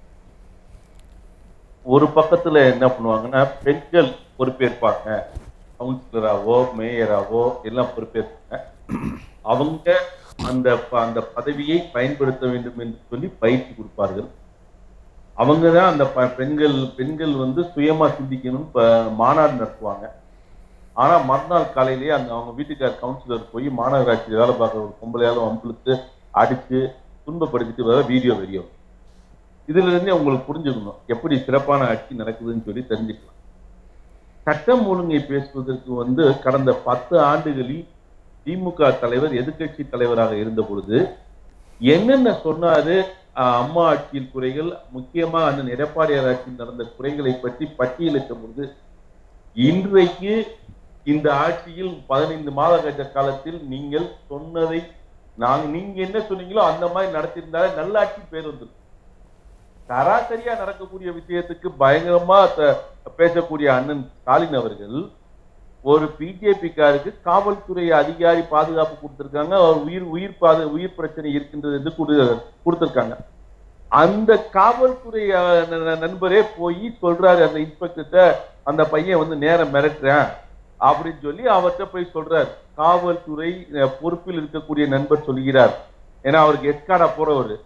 ஒரு பக்கத்துல என்ன பண்ணுவாங்கன்னா பெண்கள் பொறுப்பேற்பாங்க கவுன்சிலராவோ மேயராவோ எல்லாம் பொறுப்பேற்பாங்க அவங்க அந்த ப- அந்த பதவியை பயன்படுத்த வேண்டும் என்று சொல்லி பயிற்சி கொடுப்பார்கள் அவங்க தான் அந்த ப- பெண்கள் பெண்கள் வந்து சுயமா சிந்திக்கணும் இப்ப மாநாடு நடத்துவாங்க ஆனா மறுநாள் காலையிலேயே அந்த அவங்க வீட்டுக்கார் கவுன்சிலர் போய் மாநகராட்சியில் வேலை பார்க்குற ஒரு பொம்பளையால வம்பிழுத்து அடிச்சு துன்பப்படுத்திட்டு வர வீடியோ வெளியே வரும். இதுல இருந்தே உங்களுக்கு புரிஞ்சுக்கணும் எப்படி சிறப்பான ஆட்சி நடக்குதுன்னு சொல்லி தெரிஞ்சுக்கலாம் சட்டம் ஒழுங்கை பேசுவதற்கு வந்து கடந்த பத்து ஆண்டுகளில் திமுக தலைவர் எதிர்க்கட்சி தலைவராக இருந்த பொழுது என்னென்ன சொன்னாரு ஆஹ் அம்மா ஆட்சியில் குறைகள் முக்கியமா அண்ணன் எடப்பாடியார் ஆட்சியில் நடந்த குறைகளை பற்றி பட்டியலிட்ட பொழுது இன்றைக்கு இந்த ஆட்சியில் பதினைந்து மாத கட்ட காலத்தில் நீங்கள் சொன்னதை நாங்க நீங்க என்ன சொன்னீங்களோ அந்த மாதிரி நடத்தியிருந்தாலே நல்லாட்சி பேர் வந்திருக்கும் சராசரியா நடக்கக்கூடிய விஷயத்துக்கு பயங்கரமா த- பேசக்கூடிய அண்ணன் ஸ்டாலின் அவர்கள் ஒரு பிஜேபிக்காருக்கு காவல்துறை அதிகாரி பாதுகாப்பு கொடுத்திருக்காங்க அவர் உயிர் உயிர் பாது உயிர் பிரச்சனை இருக்கின்றது என்று கொடு- கொடுத்திருக்காங்க அந்த காவல்துறை அஹ், ந- ந- நண்பரே போய் சொல்றாரு அந்த இன்ஸ்பெக்டர்கிட்ட அந்த பையன் வந்து நேரம் மிரட்டுறேன் அப்படின்னு சொல்லி அவர்கிட்ட போய் சொல்றாரு காவல்துறை அஹ், பொறுப்பில் இருக்கக்கூடிய நண்பர் சொல்கிறார் ஏன்னா அவருக்கு எஸ்காடா போறவர்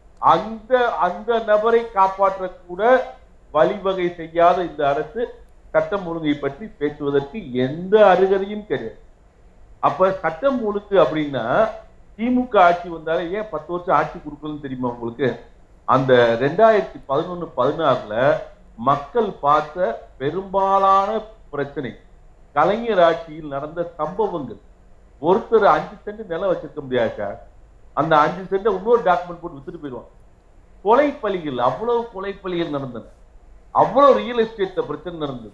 அந்த அந்த நபரை காப்பாற்ற கூட வழிவகை செய்யாத இந்த அரசு சட்டம் ஒழுங்கை பற்றி பேசுவதற்கு எந்த அருகதையும் கிடையாது அப்ப சட்டம் ஒழுங்கு அப்படின்னா திமுக ஆட்சி வந்தாலே ஏன் பத்து வருஷம் ஆட்சி கொடுக்கலன்னு தெரியுமா உங்களுக்கு அந்த ரெண்டாயிரத்தி பதினொன்னு பதினாறுல மக்கள் பார்த்த பெரும்பாலான பிரச்சனை கலைஞர் ஆட்சியில் நடந்த சம்பவங்கள் ஒருத்தர் அஞ்சு சென்ட் நிலம் வச்சிருக்க முடியாது சார் அந்த அஞ்சு சென்ட் இன்னொரு டாக்குமெண்ட் போட்டு வித்துட்டு போயிடுவான் கொலை பலிகள் அவ்வளவு கொலை பலிகள் நடந்தன அவ்வளவு ரியல் எஸ்டேட்ல பிரச்சனை நடந்தது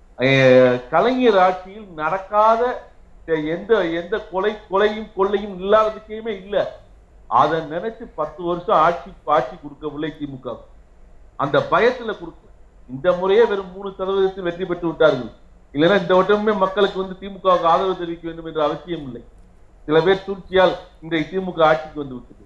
அஹ் கலைஞர் ஆட்சியில் நடக்காத எந்த எந்த கொலை கொலையும் கொள்ளையும் இல்லாத விஷயமே இல்ல அதை நினைச்சு பத்து வருஷம் ஆட்சி ஆட்சி கொடுக்கவில்லை திமுக அந்த பயத்துல கொடுக்க இந்த முறையே வெறும் மூணு சதவீதத்தில் வெற்றி பெற்று விட்டார்கள் இல்லைன்னா இந்த வட்டமே மக்களுக்கு வந்து திமுகவுக்கு ஆதரவு தெரிவிக்க வேண்டும் என்ற அவசியம் இல்லை சில பேர் சூழ்ச்சியால் இன்றைய திமுக ஆட்சிக்கு வந்து விட்டது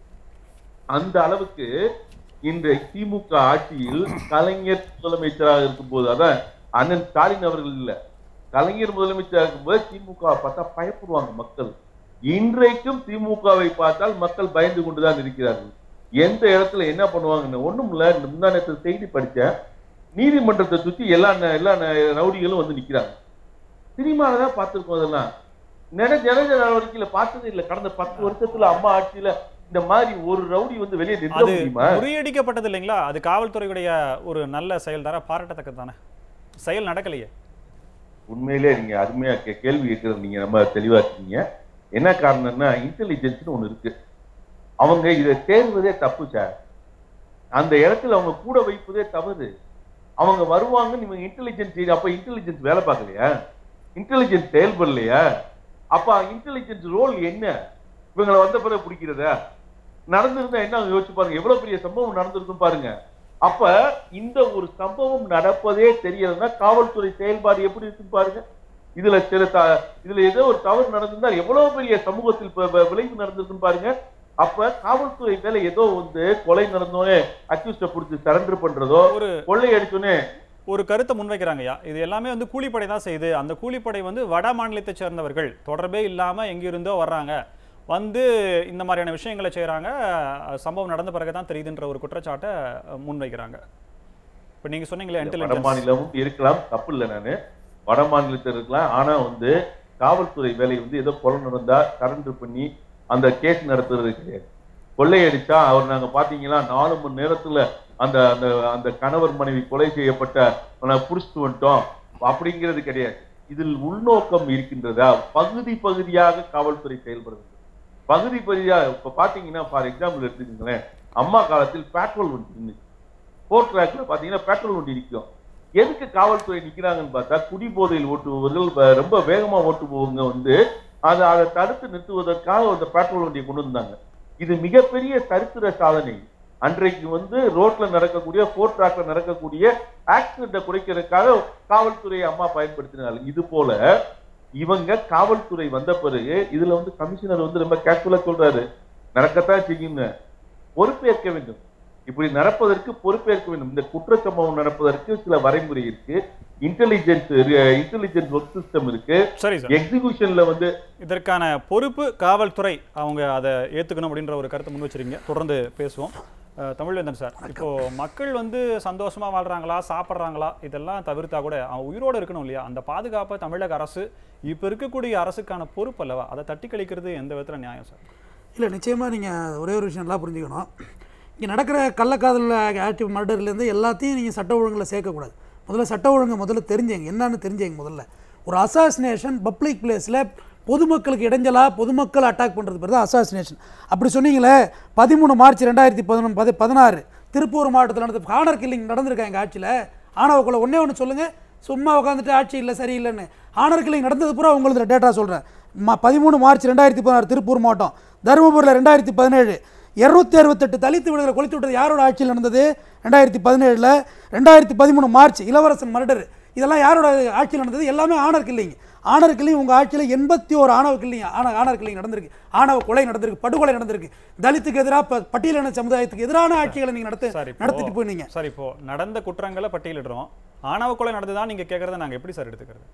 அந்த அளவுக்கு இன்றைய திமுக ஆட்சியில் கலைஞர் முதலமைச்சராக இருக்கும்போது அதான் அண்ணன் ஸ்டாலின் அவர்கள் இல்ல கலைஞர் முதலமைச்சராக இருக்கும்போது திமுக வை பார்த்தா பயப்படுவாங்க மக்கள் இன்றைக்கும் திமுகவை பார்த்தால் மக்கள் பயந்து கொண்டுதான் இருக்கிறார்கள் எந்த இடத்துல என்ன பண்ணுவாங்கன்னு ஒண்ணும் இல்ல இந்த முந்தா நேரத்துல செய்தி படிச்சேன் நீதிமன்றத்தை சுத்தி எல்லா ந- எல்லா ந- ரவுடிகளும் வந்து நிக்கிறாங்க சினிமால தான் பார்த்திருக்கோம் அதெல்லாம் நினை நினைஞ்ச நடவடிக்கையில பார்த்தது இல்ல கடந்த பத்து வருஷத்துல அம்மா ஆட்சியில இந்த மாதிரி ஒரு ரவுடி வந்து வெளியே நிற்க அது முடியுமா முறியடிக்கப்பட்டது இல்லைங்களா அது காவல்துறையுடைய ஒரு நல்ல செயல் தானே பாராட்டத்தக்கது தானே செயல் நடக்கலையே உண்மையிலே நீங்க அருமையா கே- கேள்வி கேட்கறது நீங்க ரொம்ப தெளிவா இருக்கீங்க என்ன காரணம்னா இன்டெலிஜென்ஸ்னு ஒண்ணு இருக்கு அவங்க இதை தேர்வதே தப்பு சார் அந்த இடத்துல அவங்க கூட வைப்பதே தவறு அவங்க வருவாங்க நீங்க இன்டெலிஜென்ஸ் அப்ப இன்டெலிஜென்ஸ் வேலை பார்க்கலையா இன்டெலிஜென்ஸ் செயல்படலையா அப்ப இன்டெலிஜென்ஸ் ரோல் என்ன இவங்களை வந்த பிறகு பிடிக்கிறதா நடந்திருந்தா என்ன யோசிச்சு பாருங்க எவ்வளவு பெரிய சம்பவம் நடந்திருக்கும் பாருங்க அப்ப இந்த ஒரு சம்பவம் நடப்பதே தெரியலன்னா காவல்துறை செயல்பாடு எப்படி இருக்குன்னு பாருங்க இதுல சில த- இதுல ஏதோ ஒரு தவறு நடந்திருந்தா எவ்வளவு பெரிய சமூகத்தில் ப- ப- விளைவு நடந்திருக்குன்னு பாருங்க அப்ப காவல்துறை மேல ஏதோ வந்து கொலை நடந்தோடனே அக்யூஸ்ட பிடிச்சி சரண்டர் பண்றதோ ஒரு கொள்ளை அடிச்சோடனே ஒரு கருத்தை முன்வைக்கிறாங்கய்யா இது எல்லாமே வந்து கூலிப்படை தான் செய்யுது அந்த கூலிப்படை வந்து வட மாநிலத்தை சேர்ந்தவர்கள் தொடர்பே இல்லாம எங்கிருந்தோ வர்றாங்க வந்து இந்த மாதிரியான விஷயங்களை செய்றாங்க சம்பவம் நடந்த பிறகு தான் தெரியுதுன்ற ஒரு குற்றச்சாட்டை அஹ், முன்வைக்கிறாங்க இப்போ நீங்க சொன்னீங்களே வட இன்டெலிஜென்ஸ் மாநிலமும் இருக்கலாம் தப்பு இல்லை நானு வட மாநிலத்தில் இருக்கலாம் ஆனா வந்து காவல்துறை வேலை வந்து ஏதோ கொலை நடந்தா சரண்டர் பண்ணி அந்த கேஸ் நடத்துறது கிடையாது கொள்ளையடிச்சா அவர் நாங்க பாத்தீங்களா நாலு மணி நேரத்துல அந்த அந்த அந்த கணவர் மனைவி கொலை செய்யப்பட்ட அவனை புடிச்சிட்டு வந்துட்டோம் அப்படிங்கிறது கிடையாது இதில் உள்நோக்கம் இருக்கின்றதா பகுதி பகுதியாக காவல்துறை செயல்படுறது பகுதி பகுதியா இப்ப பாத்தீங்கன்னா ஃபார் எக்ஸாம்பிள் எடுத்துக்கீங்களேன் அம்மா காலத்தில் பெட்ரோல் வண்டி இருந்துச்சு போர்ட் ட்ராக்ல பாத்தீங்கன்னா பெட்ரோல் வண்டி நிற்கும் எதுக்கு காவல்துறை நிக்கிறாங்கன்னு பார்த்தா குடிபோதையில் ஓட்டுபவர்கள் வ- ரொம்ப வேகமா ஓட்டுபவங்க வந்து அதை அதை தடுத்து நிறுத்துவதற்காக அந்த பெட்ரோல் வண்டியை கொண்டு வந்தாங்க இது மிகப்பெரிய சரித்திர சாதனை அன்றைக்கு வந்து ரோட்ல நடக்கக்கூடிய போர்ட் ட்ராக்ல நடக்கக்கூடிய ஆக்சிடென்ட்டை குறைக்கிறதுக்காக காவல்துறை அம்மா பயன்படுத்தினாங்க இது போல இவங்க காவல்துறை வந்த பிறகு இதுல வந்து கமிஷனர் வந்து ரொம்ப கேஷுவலா சொல்றாரு நடக்கத்தான் செய்யுங்க பொறுப்பேற்க வேண்டும் இப்படி நடப்பதற்கு பொறுப்பேற்க வேண்டும் இந்த குற்ற சம்பவம் நடப்பதற்கு சில வரைமுறை இருக்கு இன்டெலிஜென்ஸ் இன்டெலிஜென்ஸ் ஒர்க் சிஸ்டம் இருக்கு சரி சார் எக்ஸிகியூஷன்ல வந்து இதற்கான பொறுப்பு காவல்துறை அவங்க அதை ஏத்துக்கணும் அப்படின்ற ஒரு கருத்தை முன் வச்சிருக்கீங்க தொடர்ந்து பேசுவோம் அஹ், தமிழ்வேந்தன் சார் இப்போ மக்கள் வந்து சந்தோஷமா வாழ்றாங்களா சாப்பிட்றாங்களா இதெல்லாம் தவிர்த்தா கூட அவன் உயிரோடு இருக்கணும் இல்லையா அந்த பாதுகாப்பை தமிழக அரசு இப்போ இருக்கக்கூடிய அரசுக்கான பொறுப்பு அல்லவா அதை தட்டி கழிக்கிறது எந்த விதத்துல நியாயம் சார் இல்லை நிச்சயமாக நீங்கள் ஒரே ஒரு விஷயம் நல்லா புரிஞ்சுக்கணும் இங்கே நடக்கிற கள்ளக்காதல் ஆக்டிவ் மர்டர்லேருந்து எல்லாத்தையும் நீங்கள் சட்ட ஒழுங்கில் சேர்க்கக்கூடாது முதல்ல சட்ட ஒழுங்கை முதல்ல தெரிஞ்சேங்க என்னன்னு தெரிஞ்சேங்க முதல்ல ஒரு அசாசினேஷன் பப்ளிக் பிளேஸில் பொதுமக்களுக்கு இடைஞ்சலா பொதுமக்கள் அட்டாக் பண்ணுறது பேர் தான் அசாசினேஷன் அப்படி சொன்னீங்களே பதிமூணு மார்ச் ரெண்டாயிரத்தி பதினொன்று பதி பதினாறு திருப்பூர் மாவட்டத்தில் நடந்த ஹானர் கில்லிங் நடந்திருக்கா எங்கள் ஆட்சியில் ஆணவ கொலை ஒன்றே ஒன்று சொல்லுங்கள் சும்மா உட்காந்துட்டு ஆட்சி இல்லை சரியில்லைன்னு ஆனர் கில்லிங் நடந்தது பூரா உங்களுக்கு டேட்டா சொல்கிறேன் ம பதிமூணு மார்ச் ரெண்டாயிரத்தி பதினாறு திருப்பூர் மாவட்டம் தருமபுரியில் ரெண்டாயிரத்தி பதினேழு இரநூத்தி அறுபத்தெட்டு தலித்து விடுதலை கொளுத்து விட்டது யாரோட ஆட்சியில் நடந்தது ரெண்டாயிரத்தி பதினேழில் ரெண்டாயிரத்தி பதிமூணு மார்ச் இளவரசன் மர்டர் இதெல்லாம் யாரோட ஆட்சியில் நடந்தது எல்லாமே ஆனர் கில்லிங் ஆணவ கில்லிங் உங்கள் ஆட்சியில் எண்பத்தி ஒரு ஆணவ கில்லிங் ஆணவ ஆணவ கில்லிங் நடந்திருக்கு ஆணவ கொலை நடந்திருக்கு படுகொலை நடந்திருக்கு தலித்துக்கு எதிராக பட்டியலின சமுதாயத்துக்கு எதிரான ஆட்சிகளை நீங்கள் நடத்த சார் இப்போ- நடத்திட்டு போனீங்க சார் இப்போ நடந்த குற்றங்களை பட்டியலிடுறோம் ஆணவ கொலை நடந்ததா நீங்க கேக்குறத நாங்க எப்படி சார் எடுத்துக்கிறது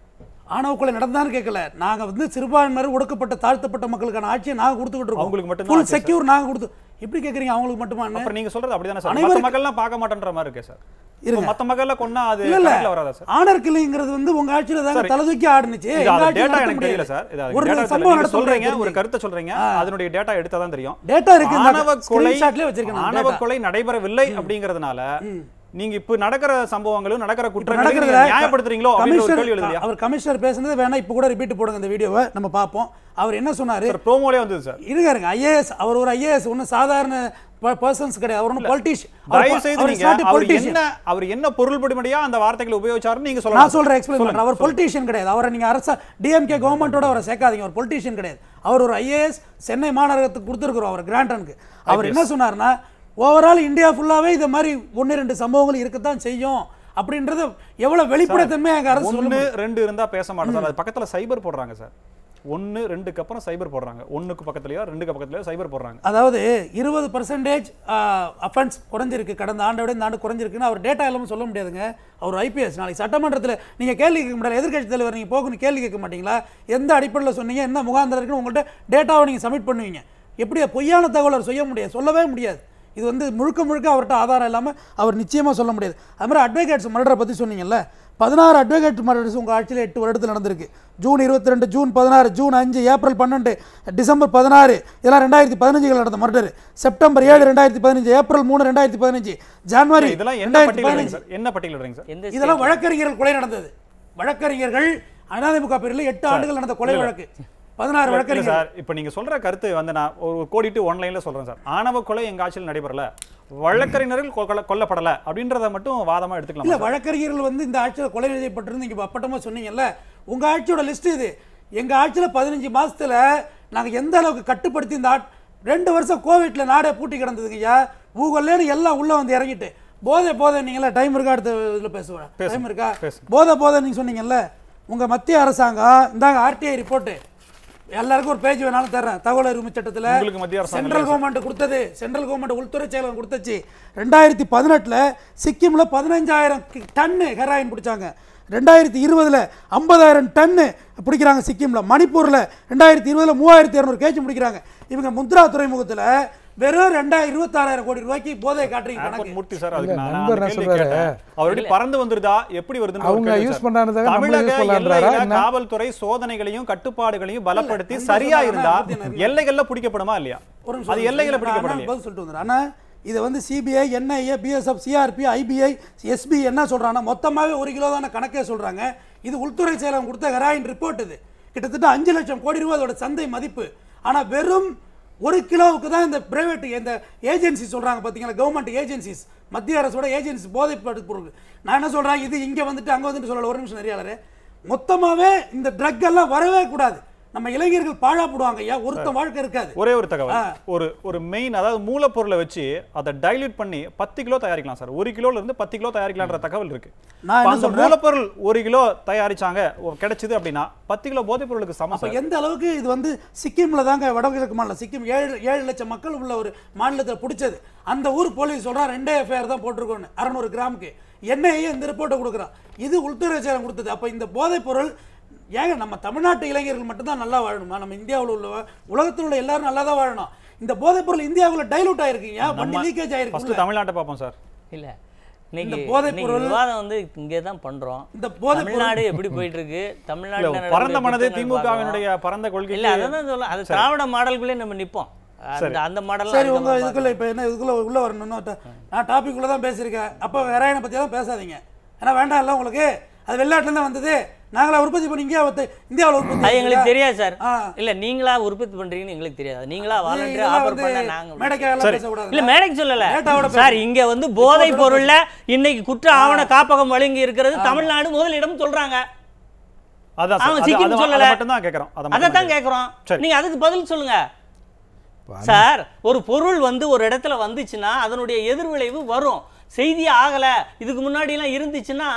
ஆணவ கொலை நடந்தான்னு கேட்கல நாங்க வந்து சிறுபான்மையினர் ஒடுக்கப்பட்ட தாழ்த்தப்பட்ட மக்களுக்கான ஆட்சியை நாங்க கொடுத்துக்கிட்டு இருக்கோம் அவங்களுக்கு மட்டும்தான் ஃபுல் ஆட்சி, சார். செக்யூர் நாங்க கொடுத்து எப்படி கேக்குறீங்க அவங்களுக்கு மட்டுமா அப்புறம் நீங்க சொல்றது அப்படிதானே சார் அனைவருக்கு- மத்த மக்கள்லாம் பார்க்க மாட்டேன்ற மாதிரி இருக்கே சார் இருங்க. இப்போ மத்த மக்கள்ல கொன்னா அது இல்ல இல்ல கணக்குல வராதா சார் ஆனர் கிளைங்கிறது வந்து உங்க ஆட்சியில தாங்க சரி. தலை தூக்கி ஆடுனுச்சு இது எங்க அது ஆட்சியில டேட்டா நடத்த எனக்கு தெரியல முடியாது. சார் இது ஒரு டேட்டா சம்பவம் நீங்க நடத்த சொல்றீங்க முடியாது. ஒரு கருத்தை சொல்றீங்க அதனுடைய டேட்டா எடுத்தா தான் தெரியும் டேட்டா இருக்கு இந்த ஆணவ கொலை ஸ்கிரீன்ஷாட்லயே வச்சிருக்கேன் நான் ஆணவ data. கொலை நடைபெறவில்லை அப்படிங்கறதுனால நீங்க இப்ப நடக்கிற சம்பவங்களும் நடக்கிற இப்ப குற்றங்களையும் நடக்கிறதுல நீங்க நியாயப்படுத்துறீங்களோ அப்படின்னு ஒரு கமிஷனர் கேள்வி எழுதுலையா அவர் கமிஷனர் பேசுனது வேணா இப்ப கூட ரிப்பீட் போடுங்க இந்த வீடியோவை நம்ம பார்ப்போம் அவர் என்ன சொன்னாரு சார் ப்ரோமோலே வந்தது சார் இருங்க இருங்க ஐஏஎஸ் அவர் ஒரு ஐஏஎஸ் ஒன்றும் சாதாரண பர்சன்ஸ் கிடையாது அவர் ஒன்றும் பொலிட்டிஷியன் தயவு செய்து நீங்க அவர் என்ன அவர் என்ன பொருள்படும்படியா அந்த வார்த்தைகளை உபயோகிச்சாருன்னு நீங்க நான் சொல்லலாம் சொல்றேன் எக்ஸ்பிளைன் பண்றேன் அவர் பொலிட்டிஷியன் கிடையாது அவரை நீங்க அரசா டிஎம்கே கவர்மெண்ட்டோட அவரை சேர்க்காதீங்க அவர் பொலிட்டிஷியன் கிடையாது அவர் ஒரு ஐஏஎஸ் சென்னை மாநகரத்துக்கு கொடுத்துருக்குறோம் அவர் கிராண்டனுக்கு அவர் என்ன சொன்னார்னா ஓவரால் இந்தியா ஃபுல்லாவே இது மாதிரி ஒன்று ரெண்டு சம்பவங்கள் இருக்கத்தான் செய்யும் அப்படின்றது எவ்வளவு வெளிப்படைத்தன்மையா எங்க அரசு சொல்ல ஒன்னு ரெண்டு இருந்தா பேச மாட்டேன் சார் அது பக்கத்துல சைபர் போடுறாங்க சார் ஒன்னு ரெண்டுக்கு அப்புறம் சைபர் போடுறாங்க ஒண்ணுக்கு பக்கத்துலயோ ரெண்டுக்கு பக்கத்துலயோ சைபர் போடுறாங்க அதாவது இருபது பர்சன்டேஜ் அஃபென்ஸ் குறைஞ்சிருக்கு கடந்த ஆண்டை விட இந்த ஆண்டு குறைஞ்சிருக்குன்னு அவர் டேட்டா இல்லாமல் சொல்ல முடியாதுங்க அவர் ஐபிஎஸ் நாளைக்கு சட்டமன்றத்தில் நீங்கள் கேள்வி கேட்க முடியாது எதிர்க்கட்சி தலைவர் நீங்கள் போகணும் கேள்வி கேட்க மாட்டீங்களா எந்த அடிப்படையில் சொன்னீங்க என்ன முகாந்திரம் இருக்குன்னு உங்கள்கிட்ட டேட்டாவை நீங்கள் சப்மிட் பண்ணுவீங்க எப்படி பொய்யான தகவல் அவர் செய்ய முடியாது சொல்லவே முடியாது இது வந்து முழுக்க முழுக்க அவர்கிட்ட ஆதாரம் இல்லாமல் அவர் நிச்சயமாக சொல்ல முடியாது அது மாதிரி அட்வொகேட்ஸ் மர்டரை பற்றி சொன்னீங்கல்ல பதினாறு அட்வொகேட் மர்டர்ஸ் உங்கள் ஆட்சியில் எட்டு வருடத்தில் நடந்திருக்கு ஜூன் இருபத்தி ரெண்டு ஜூன் பதினாறு ஜூன் அஞ்சு ஏப்ரல் பன்னெண்டு டிசம்பர் பதினாறு இதெல்லாம் ரெண்டாயிரத்தி பதினஞ்சுகள் நடந்த மர்டர் செப்டம்பர் ஏழு ரெண்டாயிரத்தி பதினஞ்சு ஏப்ரல் மூணு ரெண்டாயிரத்தி பதினஞ்சு ஜனவரி இதெல்லாம் என்ன ரெண்டாயிரத்தி பட்டியலிடுறீங்க பதினஞ்சு சார் என்ன பட்டியலிடுறீங்க சார் எந்த இதெல்லாம் வழக்கறிஞர்கள் கொலை நடந்தது வழக்கறிஞர்கள் அதிமுக பேரில் எட்டு ஆண்டுகள் நடந்த கொலை வழக்கு பதினாறு இல்ல வழக்கறிஞர் சார் இப்போ நீங்க சொல்ற கருத்து வந்து நான் ஒரு கோடிட்டு ஒன்லைன்ல சொல்றேன் சார் ஆணவ கொலை எங்க ஆட்சியில் நடைபெறல வழக்கறிஞர்கள் கொல்ல- கொல்லப்படல அப்படின்றத மட்டும் வாதமா இல்ல எடுத்துக்கலாம் வழக்கறிஞர்கள் வந்து இந்த ஆட்சியில் கொலை செய்யப்பட்டிருந்து நீங்க அப்பட்டமா சொன்னீங்கல்ல உங்க ஆட்சியோட லிஸ்ட் இது எங்க ஆட்சியில பதினஞ்சு மாசத்துல நாங்க எந்த அளவுக்கு கட்டுப்படுத்தி இந்த ஆட் ரெண்டு வருஷம் கோவிட்ல நாடே பூட்டி கிடந்ததுங்கய்யா ஊகல்லேன்னு எல்லாம் உள்ள வந்து இறங்கிட்டு போதை போதை நீங்களா டைம் இருக்கா அடுத்த இதுல பேசுவேன் டைம் இருக்கா பேசுங்க. போதை போதை நீங்க சொன்னீங்கல்ல உங்க மத்திய அரசாங்கம் இந்தாங்க ஆர்டிஐ ரிப்போர்ட் எல்லாருக்கும் ஒரு பேஜ் வேணாலும் தர்றேன் தகவல் உரிமை சட்டத்துல உங்களுக்கு மத்திய அரசாங்கம் சென்ட்ரல் கவர்மெண்ட் கொடுத்தது சென்ட்ரல் கவர்மெண்ட் உள்துறை செயலகம் கொடுத்துச்சு ரெண்டாயிரத்தி பதினெட்டுல சிக்கிம்ல பதினஞ்சாயிரம் டன்னு ஹெராயின் பிடிச்சாங்க ரெண்டாயிரத்தி இருபதுல ஐம்பதாயிரம் டன்னு பிடிக்கிறாங்க சிக்கிம்ல மணிப்பூர்ல ரெண்டாயிரத்தி இருபதுல மூவாயிரத்தி இரநூறு கேஜி பிடிக்கிறாங்க இவங்க முத்ரா துறைமுகத்துல வெறும் ரெண்டாயிரம் இருபத்தாறாயிரம் கோடி ரூபாய்க்கு போதை காட்டுறீங்க ஏர்போர்ட் கணக்கு மூர்த்தி சார் அதுக்கு இல்ல, நான் நண்பர் அந்த என்ன கேள்வி சொல்றாரு? கேட்டேன் அவர் எப்படி பறந்து வந்துருதா எப்படி வருதுன்னு ஒரு அவங்க கேள்வி யூஸ் சார். பண்றாங்க நம்மளும் தமிழக யூஸ் பண்ணலான்றாரா எல்லையில என்ன? காவல்துறை சோதனைகளையும் கட்டுப்பாடுகளையும் பலப்படுத்தி நண்பர் சரியா சொன்னாங்க, இருந்தா நண்பர் சொன்னாங்க. எல்லைகள்ல பிடிக்கப்படுமா இல்லையா ஒரு நிமிஷம் அது எல்லைகளை நான் பிடிக்கப்படலையா பதில் சொல்லிட்டு வந்துடுறேன் ஆனா இதை வந்து CBI NIA BSF CRP IBI SP என்ன சொல்றாங்கன்னா மொத்தமாவே ஒரு கிலோ தானே கணக்கே சொல்றாங்க இது உள்துறை செயலகம் கொடுத்த ஹெராயின் ரிப்போர்ட் இது கிட்டத்தட்ட அஞ்சு லட்சம் கோடி ரூபாய் அதோட சந்தை மதிப்பு ஆனா வெறும் ஒரு கிலோவுக்கு தான் இந்த பிரைவேட் இந்த ஏஜென்சி சொல்றாங்க பாத்தீங்களா கவர்மெண்ட் ஏஜென்சிஸ் மத்திய அரசோட ஏஜென்சி போதை பொருள் நான் என்ன சொல்றேன் இது இங்க வந்துட்டு அங்க வந்துட்டு சொல்லல ஒரு நிமிஷம் நெறியாளரே மொத்தமாவே இந்த ட்ரக் எல்லாம் வரவே கூடாது நம்ம இளைஞர்கள் பாழா போடுவாங்க ஐயா ஒருத்த வாழ்க்கை இருக்காது ஒரே ஒரு தகவல் ஒரு ஒரு மெயின் அதாவது மூலப்பொருளை வச்சு அதை டைல்யூட் பண்ணி பத்து கிலோ தயாரிக்கலாம் சார் ஒரு கிலோல இருந்து பத்து கிலோ தயாரிக்கலாம்ன்ற தகவல் இருக்கு நான் அப்ப என்ன அந்த சொல்றேன்? மூலப்பொருள் ஒரு கிலோ தயாரிச்சாங்க ஒ- கிடைச்சது அப்படின்னா பத்து கிலோ போதைப் பொருளுக்கு சமம் அப்ப சார் எந்த அளவுக்கு இது வந்து சிக்கிம்ல தாங்க வடகிழக்கு மாநிலம் சிக்கிம் ஏழு ஏழு லட்சம் மக்கள் உள்ள ஒரு மாநிலத்தில் பிடிச்சது அந்த ஊர் போலீஸ் சொல்றா ரெண்டே எஃப்ஐஆர் தான் போட்டிருக்கோன்னு அறநூறு கிராமுக்கு என்னையே இந்த ரிப்போர்ட்டை கொடுக்குறான் இது உள்துறை செயலம் கொடுத்தது அப்ப இந்த போதைப் பொருள் ஏங்க நம்ம தமிழ்நாட்டு இளைஞர்கள் மட்டும்தான் நல்லா வாழணுமா நம்ம இந்தியாவில் உள்ள உலகத்தில் உள்ள எல்லாரும் நல்லா தான் வாழணும் இந்த போதைப் பொருள் இந்தியாவில் டைலூட் ஆயிருக்கீங்க வண்டி லீக்கேஜ் ஃபர்ஸ்ட் ஆயிருக்கு தமிழ்நாட்டை பார்ப்போம் சார் இல்ல இன்னைக்கு இந்த போதைப் இன்னைக்கு பொருள் விவாதம் வந்து இங்கே தான் பண்றோம் இந்த போதைப் பொருள் தமிழ்நாடு எப்படி போயிட்டு இருக்கு இல்ல தமிழ்நாட்டுல நடக்கிற பரந்த மனது குற்றங்கள் பார்க்கறோம். திமுகவினுடைய பரந்த கொள்கை இல்ல அதான் சொல்ல அது திராவிட மாடலுக்குள்ளே நம்ம நிப்போம் அந்த அந்த மாடல் சரி உங்க இதுக்குள்ள இப்போ என்ன இதுக்குள்ள உள்ள வரணும்னு ட- நான் டாபிக் உள்ள தான் பேசியிருக்கேன் அப்போ ஹெராயினை பத்தி தான் பேசாதீங்க ஏன்னா வேண்டாம் இல்ல உங்களுக்கு அது வெளிநாட்டுல தான் வந்தது நாங்களா உற்பத்தி பண்ணி இந்தியா இந்தியாவில் உற்பத்தி அது எங்களுக்கு பண்ணிங்களா? தெரியாது சார் ஆ. இல்ல நீங்களா உற்பத்தி பண்றீங்கன்னு எங்களுக்கு தெரியாது நீங்களா வாலண்டியர் இதெல்லாம் ஆஃபர் வந்து பண்ண நாங்க மேடைக்காரெல்லாம் பேசக்கூடாது இல்ல மேடைக்கு சொல்லல டேட்டாவோட சார் இங்க வந்து போதை ரிப்போர்ட்டோட பொருள்ல இன்னைக்கு குற்ற ஆவண காப்பகம் வழங்கி இருக்கிறது தமிழ்நாடு முதலிடம் சொல்றாங்க அதான் அவங்க சார் சிக்கிம் அது- அது சொல்லல. மட்டும் தான் கேட்கறோம் அதை அதை மட்டும் தான் கேட்குறோம் சரி. நீங்க அதுக்கு பதில் சொல்லுங்க சார் ஒரு பொருள் வந்து ஒரு இடத்துல வந்துச்சுன்னா அதனுடைய எதிர்விளைவு வரும் செய்தி ஆகல இதுக்கு முன்னாடி எல்லாம் இருந்துச்சுன்னா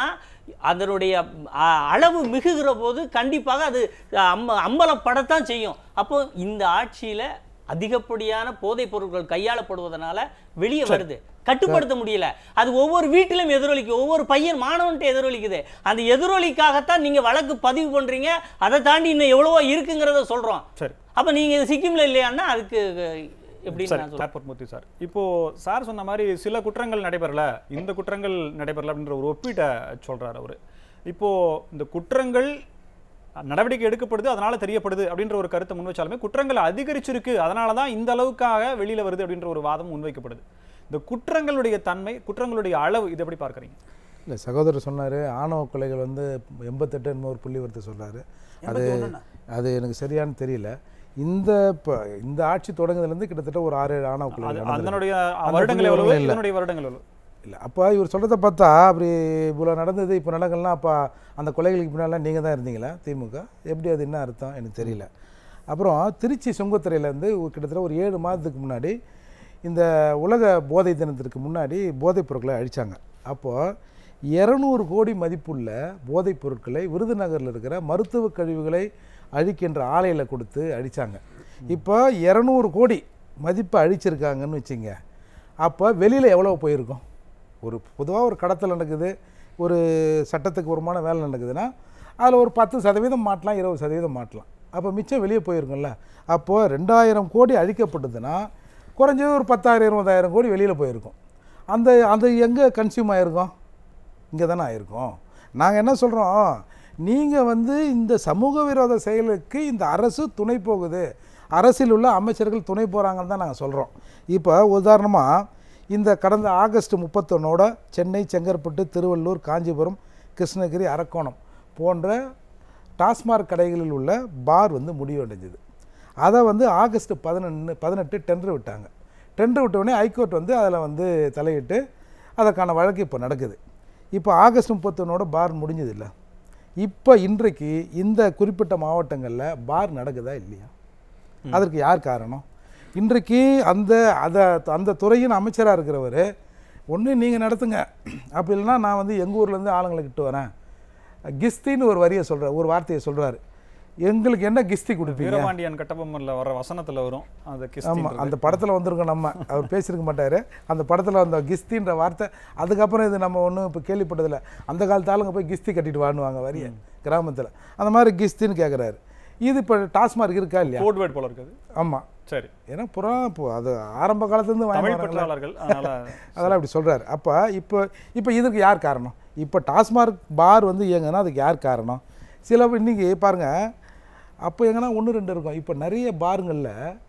அதனுடைய அ, அளவு மிகுகிற போது கண்டிப்பாக அது அம்ம அம்பலப்படத்தான் செய்யும் அப்போ இந்த ஆட்சியில அதிகப்படியான போதைப் பொருட்கள் கையாளப்படுவதனால வெளியே வருது கட்டுப்படுத்த முடியல அது ஒவ்வொரு வீட்டிலும் எதிரொலிக்கு ஒவ்வொரு பையன் மாணவன்ட்டு எதிரொலிக்குது அந்த எதிரொலிக்காகத்தான் நீங்க வழக்கு பதிவு பண்றீங்க அதை தாண்டி இன்னும் எவ்வளவோ இருக்குங்கிறத சொல்றோம் சரி அப்ப நீங்க இது சிக்கிம்ல இல்லையான்னா அதுக்கு எப்படின்னு சரி நான் சொல்றேன் ஏர்போர்ட் மூர்த்தி சார் இப்போ சார் சொன்ன மாதிரி சில குற்றங்கள் நடைபெறல இந்த குற்றங்கள் நடைபெறல அப்படின்ற ஒரு ஒப்பீட்டை சொல்றாரு அவரு இப்போ இந்த குற்றங்கள் நடவடிக்கை எடுக்கப்படுது அதனால தெரியப்படுது அப்படின்ற ஒரு கருத்தை முன் வச்சாலுமே குற்றங்கள் அதிகரிச்சிருக்கு அதனால தான் இந்த அளவுக்காக வெளியில வருது அப்படின்ற ஒரு வாதம் முன்வைக்கப்படுது இந்த குற்றங்களுடைய தன்மை குற்றங்களுடைய அளவு இது எப்படி பார்க்கறீங்க இல்லை சகோதரர் சொன்னார் ஆணவ கொலைகள் வந்து எண்பத்தெட்டு என்னமோ ஒரு புள்ளி வரத்து சொல்றாரு அது அது எனக்கு சரியானு தெரியல இந்த இப்போ இந்த ஆட்சி தொடங்குதுலேருந்து கிட்டத்தட்ட ஒரு ஆறு ஏழு ஆணவ அது கொலைகள் நடந்திருக்கு. அதனுடைய அந்த வருடங்கள் எவ்வளவு புள்ளி இல்ல. இதனுடைய வருடங்கள் எவ்வளவு இல்லை அப்போ இவர் சொல்கிறத பார்த்தா அப்படி இவ்வளோ நடந்தது இப்போ நடக்கலாம் அப்போ அந்த கொலைகளுக்கு பின்னாலாம் நீங்கள் தான் இருந்தீங்களா திமுக எப்படி அது என்ன அர்த்தம் எனக்கு தெரியல அப்புறம் திருச்சி சுங்கத்துறையிலேருந்து கிட்டத்தட்ட ஒரு ஏழு மாதத்துக்கு முன்னாடி இந்த உலக போதை தினத்திற்கு முன்னாடி போதைப் பொருட்களை அழிச்சாங்க அப்போது இரநூறு கோடி மதிப்புள்ள போதைப் பொருட்களை விருதுநகரில் இருக்கிற மருத்துவ கழிவுகளை அழிக்கின்ற ஆலையில் கொடுத்து அழிச்சாங்க இப்போ இரநூறு கோடி மதிப்பை அழிச்சிருக்காங்கன்னு வச்சுங்க அப்போ வெளியில் எவ்வளோ போயிருக்கும் ஒரு பொதுவாக ஒரு கடத்தல் நடக்குது ஒரு சட்டத்துக்கு புறமான வேலை நடக்குதுன்னா அதில் ஒரு பத்து சதவீதம் மாட்டலாம் இருபது சதவீதம் மாட்டலாம் அப்போ மிச்சம் வெளியே போயிருக்கும்ல அப்போது ரெண்டாயிரம் கோடி அழிக்கப்பட்டதுன்னா குறைஞ்சது ஒரு பத்தாயிரம் இருபதாயிரம் கோடி வெளியில் போயிருக்கும் அந்த அந்த எங்கே கன்சியூம் ஆயிருக்கும் இங்கே தானே ஆயிருக்கும் நாங்கள் என்ன சொல்கிறோம் நீங்கள் வந்து இந்த சமூக விரோத செயலுக்கு இந்த அரசு துணை போகுது அரசில் உள்ள அமைச்சர்கள் துணை போகிறாங்கன்னு தான் நாங்கள் சொல்கிறோம் இப்போ உதாரணமாக இந்த கடந்த ஆகஸ்ட் முப்பத்தொன்னோட சென்னை செங்கற்பட்டு திருவள்ளூர் காஞ்சிபுரம் கிருஷ்ணகிரி அரக்கோணம் போன்ற டாஸ்மாக் கடைகளில் உள்ள பார் வந்து முடிவடைஞ்சது அதை வந்து ஆகஸ்ட் பதினொன்று பதினெட்டு டெண்டர் விட்டாங்க டெண்டர் விட்ட உடனே ஹைகோர்ட் வந்து அதில் வந்து தலையிட்டு அதற்கான வழக்கு இப்போ நடக்குது இப்போ ஆகஸ்ட் முப்பத்தொன்னோட பார் முடிஞ்சது இல்லை இப்போ இன்றைக்கு இந்த குறிப்பிட்ட மாவட்டங்களில் பார் நடக்குதா இல்லையா அதற்கு யார் காரணம் இன்றைக்கு அந்த அதை அந்த துறையின் அமைச்சராக இருக்கிறவர் ஒன்று நீங்கள் நடத்துங்க அப்படி இல்லைன்னா நான் வந்து எங்கள் ஊர்லேருந்து ஆளுங்களை கிட்ட வரேன் கிஸ்தின்னு ஒரு வரியை சொல்கிறார் ஒரு வார்த்தையை சொல்கிறாரு எங்களுக்கு என்ன கிஸ்தி கொடுப்பீங்க வீரபாண்டியன் கட்டபொம்மன்ல வர வசனத்துல வரும் அந்த ஆமாம் கிஸ்தி அந்த படத்தில் வந்திருக்கோம் நம்ம அவர் பேசியிருக்க மாட்டார் அந்த படத்தில் அந்த கிஸ்தின்ற வார்த்தை அதுக்கப்புறம் இது நம்ம ஒன்றும் இப்போ கேள்விப்பட்டதில்ல அந்த காலத்து ஆளுங்க போய் கிஸ்தி கட்டிட்டு வாணுவாங்க வரிய கிராமத்தில் அந்த மாதிரி கிஸ்தின்னு கேட்குறாரு இது இப்போ டாஸ்மார்க் இருக்கா இல்லையா கோட் வேர்ட் போல இருக்குது ஆமாம் சரி ஏன்னா புறம் இப்போ அது ஆரம்ப காலத்துலேருந்து வாங்கி தமிழ் வராங்கல்ல. பற்றாளர்கள் அதனால அதெல்லாம் இப்படி சொல்கிறாரு அப்போ இப்போ இப்போ இதுக்கு யார் காரணம் இப்போ டாஸ்மார்க் பார் வந்து இயங்குனா அதுக்கு யார் காரணம் சில இன்றைக்கி பாருங்கள் அப்போ எங்கன்னா ஒன்று ரெண்டு இருக்கும் இப்போ நிறைய பாருங்களில்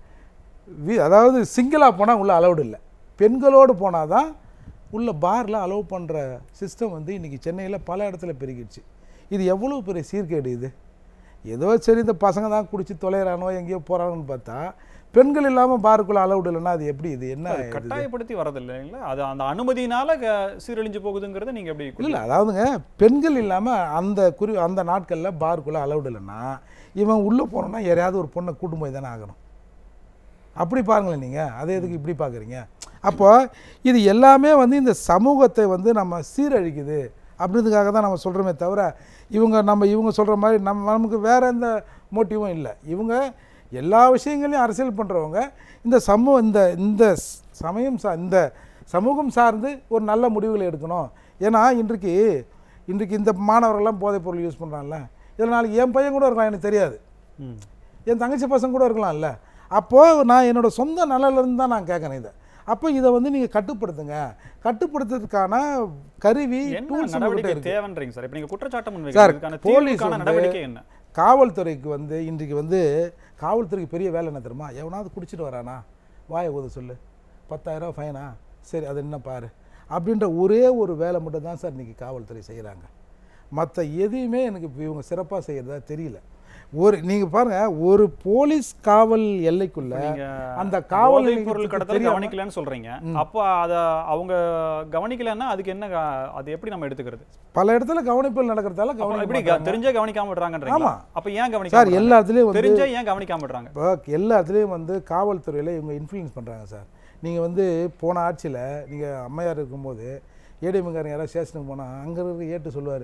வி அதாவது சிங்கிளாக போனால் உள்ள அலௌடு இல்லை பெண்களோடு போனால் தான் உள்ள பாரில் அலோவ் பண்ணுற சிஸ்டம் வந்து இன்றைக்கி சென்னையில் பல இடத்துல பெருகிடுச்சு இது எவ்வளோ பெரிய சீர்கேடு இது ஏதோ சரி இந்த பசங்க தான் குடிச்சு தொலைகிறானோ எங்கேயோ போகிறாங்கன்னு பார்த்தா பெண்கள் இல்லாமல் பாருக்குள்ளே அலௌடு இல்லைன்னா அது எப்படி இது என்ன அது இது? கட்டாயப்படுத்தி வரதில்லை இல்லைங்களா அது அந்த அனுமதியினால க- சீரழிஞ்சு போகுதுங்கிறத நீங்க எப்படி இல்லை இல்லை அதாவதுங்க பெண்கள் இல்லாமல் அந்த குறி அந்த நாட்களில் பார்க்குள்ளே அலௌடு இல்லைன்னா இவன் உள்ளே போனோன்னா யாரையாவது ஒரு பொண்ணை கூட்டு போய் தானே ஆகணும் அப்படி பாருங்களேன் நீங்கள் அதை எதுக்கு இப்படி பார்க்குறீங்க அப்போ இது எல்லாமே வந்து இந்த சமூகத்தை வந்து நம்ம சீரழிக்குது அப்படின்றதுக்காக தான் நம்ம சொல்கிறோமே தவிர இவங்க நம்ம இவங்க சொல்கிற மாதிரி நம்ம நமக்கு வேறு எந்த மோட்டிவும் இல்லை இவங்க எல்லா விஷயங்களையும் அரசியல் பண்ணுறவங்க இந்த சமூக இந்த இந்த ஸ்- சமயம் சா இந்த சமூகம் சார்ந்து ஒரு நல்ல முடிவுகளை எடுக்கணும் ஏன்னா இன்றைக்கு இன்றைக்கு இந்த மாணவர்கள்லாம் போதைப் பொருள் யூஸ் பண்ணுறாங்கல்ல இதில் நாளைக்கு என் பையன் கூட இருக்கான் எனக்கு தெரியாது ம். என் தங்கச்சி பசங்க கூட இருக்கலாம்ல அப்போது நான் என்னோட சொந்த நலன்லேருந்து தான் நான் கேட்குறேன் இதை அப்போ இதை வந்து நீங்கள் கட்டுப்படுத்துங்க கட்டுப்படுத்துறதுக்கான கருவி என்ன டூல்ஸ் நடவடிக்கை இருக்கு தேவைன்றீங்க சார் இப்போ நீங்க குற்றச்சாட்டம் சார், முன்வைக்கிறீங்க இதுக்கான போலீஸ் தீர்வுக்கான வந்து- நடவடிக்கை என்ன காவல்துறைக்கு வந்து இன்றைக்கு வந்து காவல்துறைக்கு பெரிய வேலை என்ன தெரியுமா எவனாவது குடிச்சிட்டு வரானா வாயை ஊத சொல்லு பத்தாயிரம் ஃபைனா சரி அது என்ன பாரு அப்படின்ற ஒரே ஒரு வேலை மட்டும் தான் சார் இன்றைக்கி காவல்துறை செய்கிறாங்க மற்ற எதையுமே எனக்கு இப்ப இவங்க சிறப்பாக செய்கிறதா தெரியல ஒரு நீங்கள் பாருங்கள் ஒரு போலீஸ் காவல் எல்லைக்குள்ள நீங்க அந்த காவல் போதைப் நிலையத்துக்கு பொருள் கடத்தல் தெரியாம- கவனிக்கலன்னு சொல்றீங்க அப்போ அத அவங்க கவனிக்கலன்னா அதுக்கு என்ன க- அது எப்படி நம்ம எடுத்துக்கிறது பல இடத்துல கவனிப்புகள் நடக்கிறதால அப்புறம் கவனிக்க எப்படி க- மாட்டாங்க. தெரிஞ்சே கவனிக்காம விடுறாங்கன்றீங்களா ஆமா. அப்ப ஏன் கவனிக்காம சார் விடுறாங்க? எல்லா இடத்துலையும் வந்து தெரிஞ்சே ஏன் கவனிக்காம விடுறாங்க இப்போ எல்லா இடத்துலையும் வந்து காவல்துறையில் இவங்க இன்ஃப்ளூயன்ஸ் பண்ணுறாங்க சார் நீங்கள் வந்து போன ஆட்சியில் நீங்கள் அம்மையார் இருக்கும்போது ஏடிஎம்காரங்க யாராவது ஸ்டேஷனுக்கு போனால் அங்கே இருக்கிற ஏட்டு சொல்லுவார்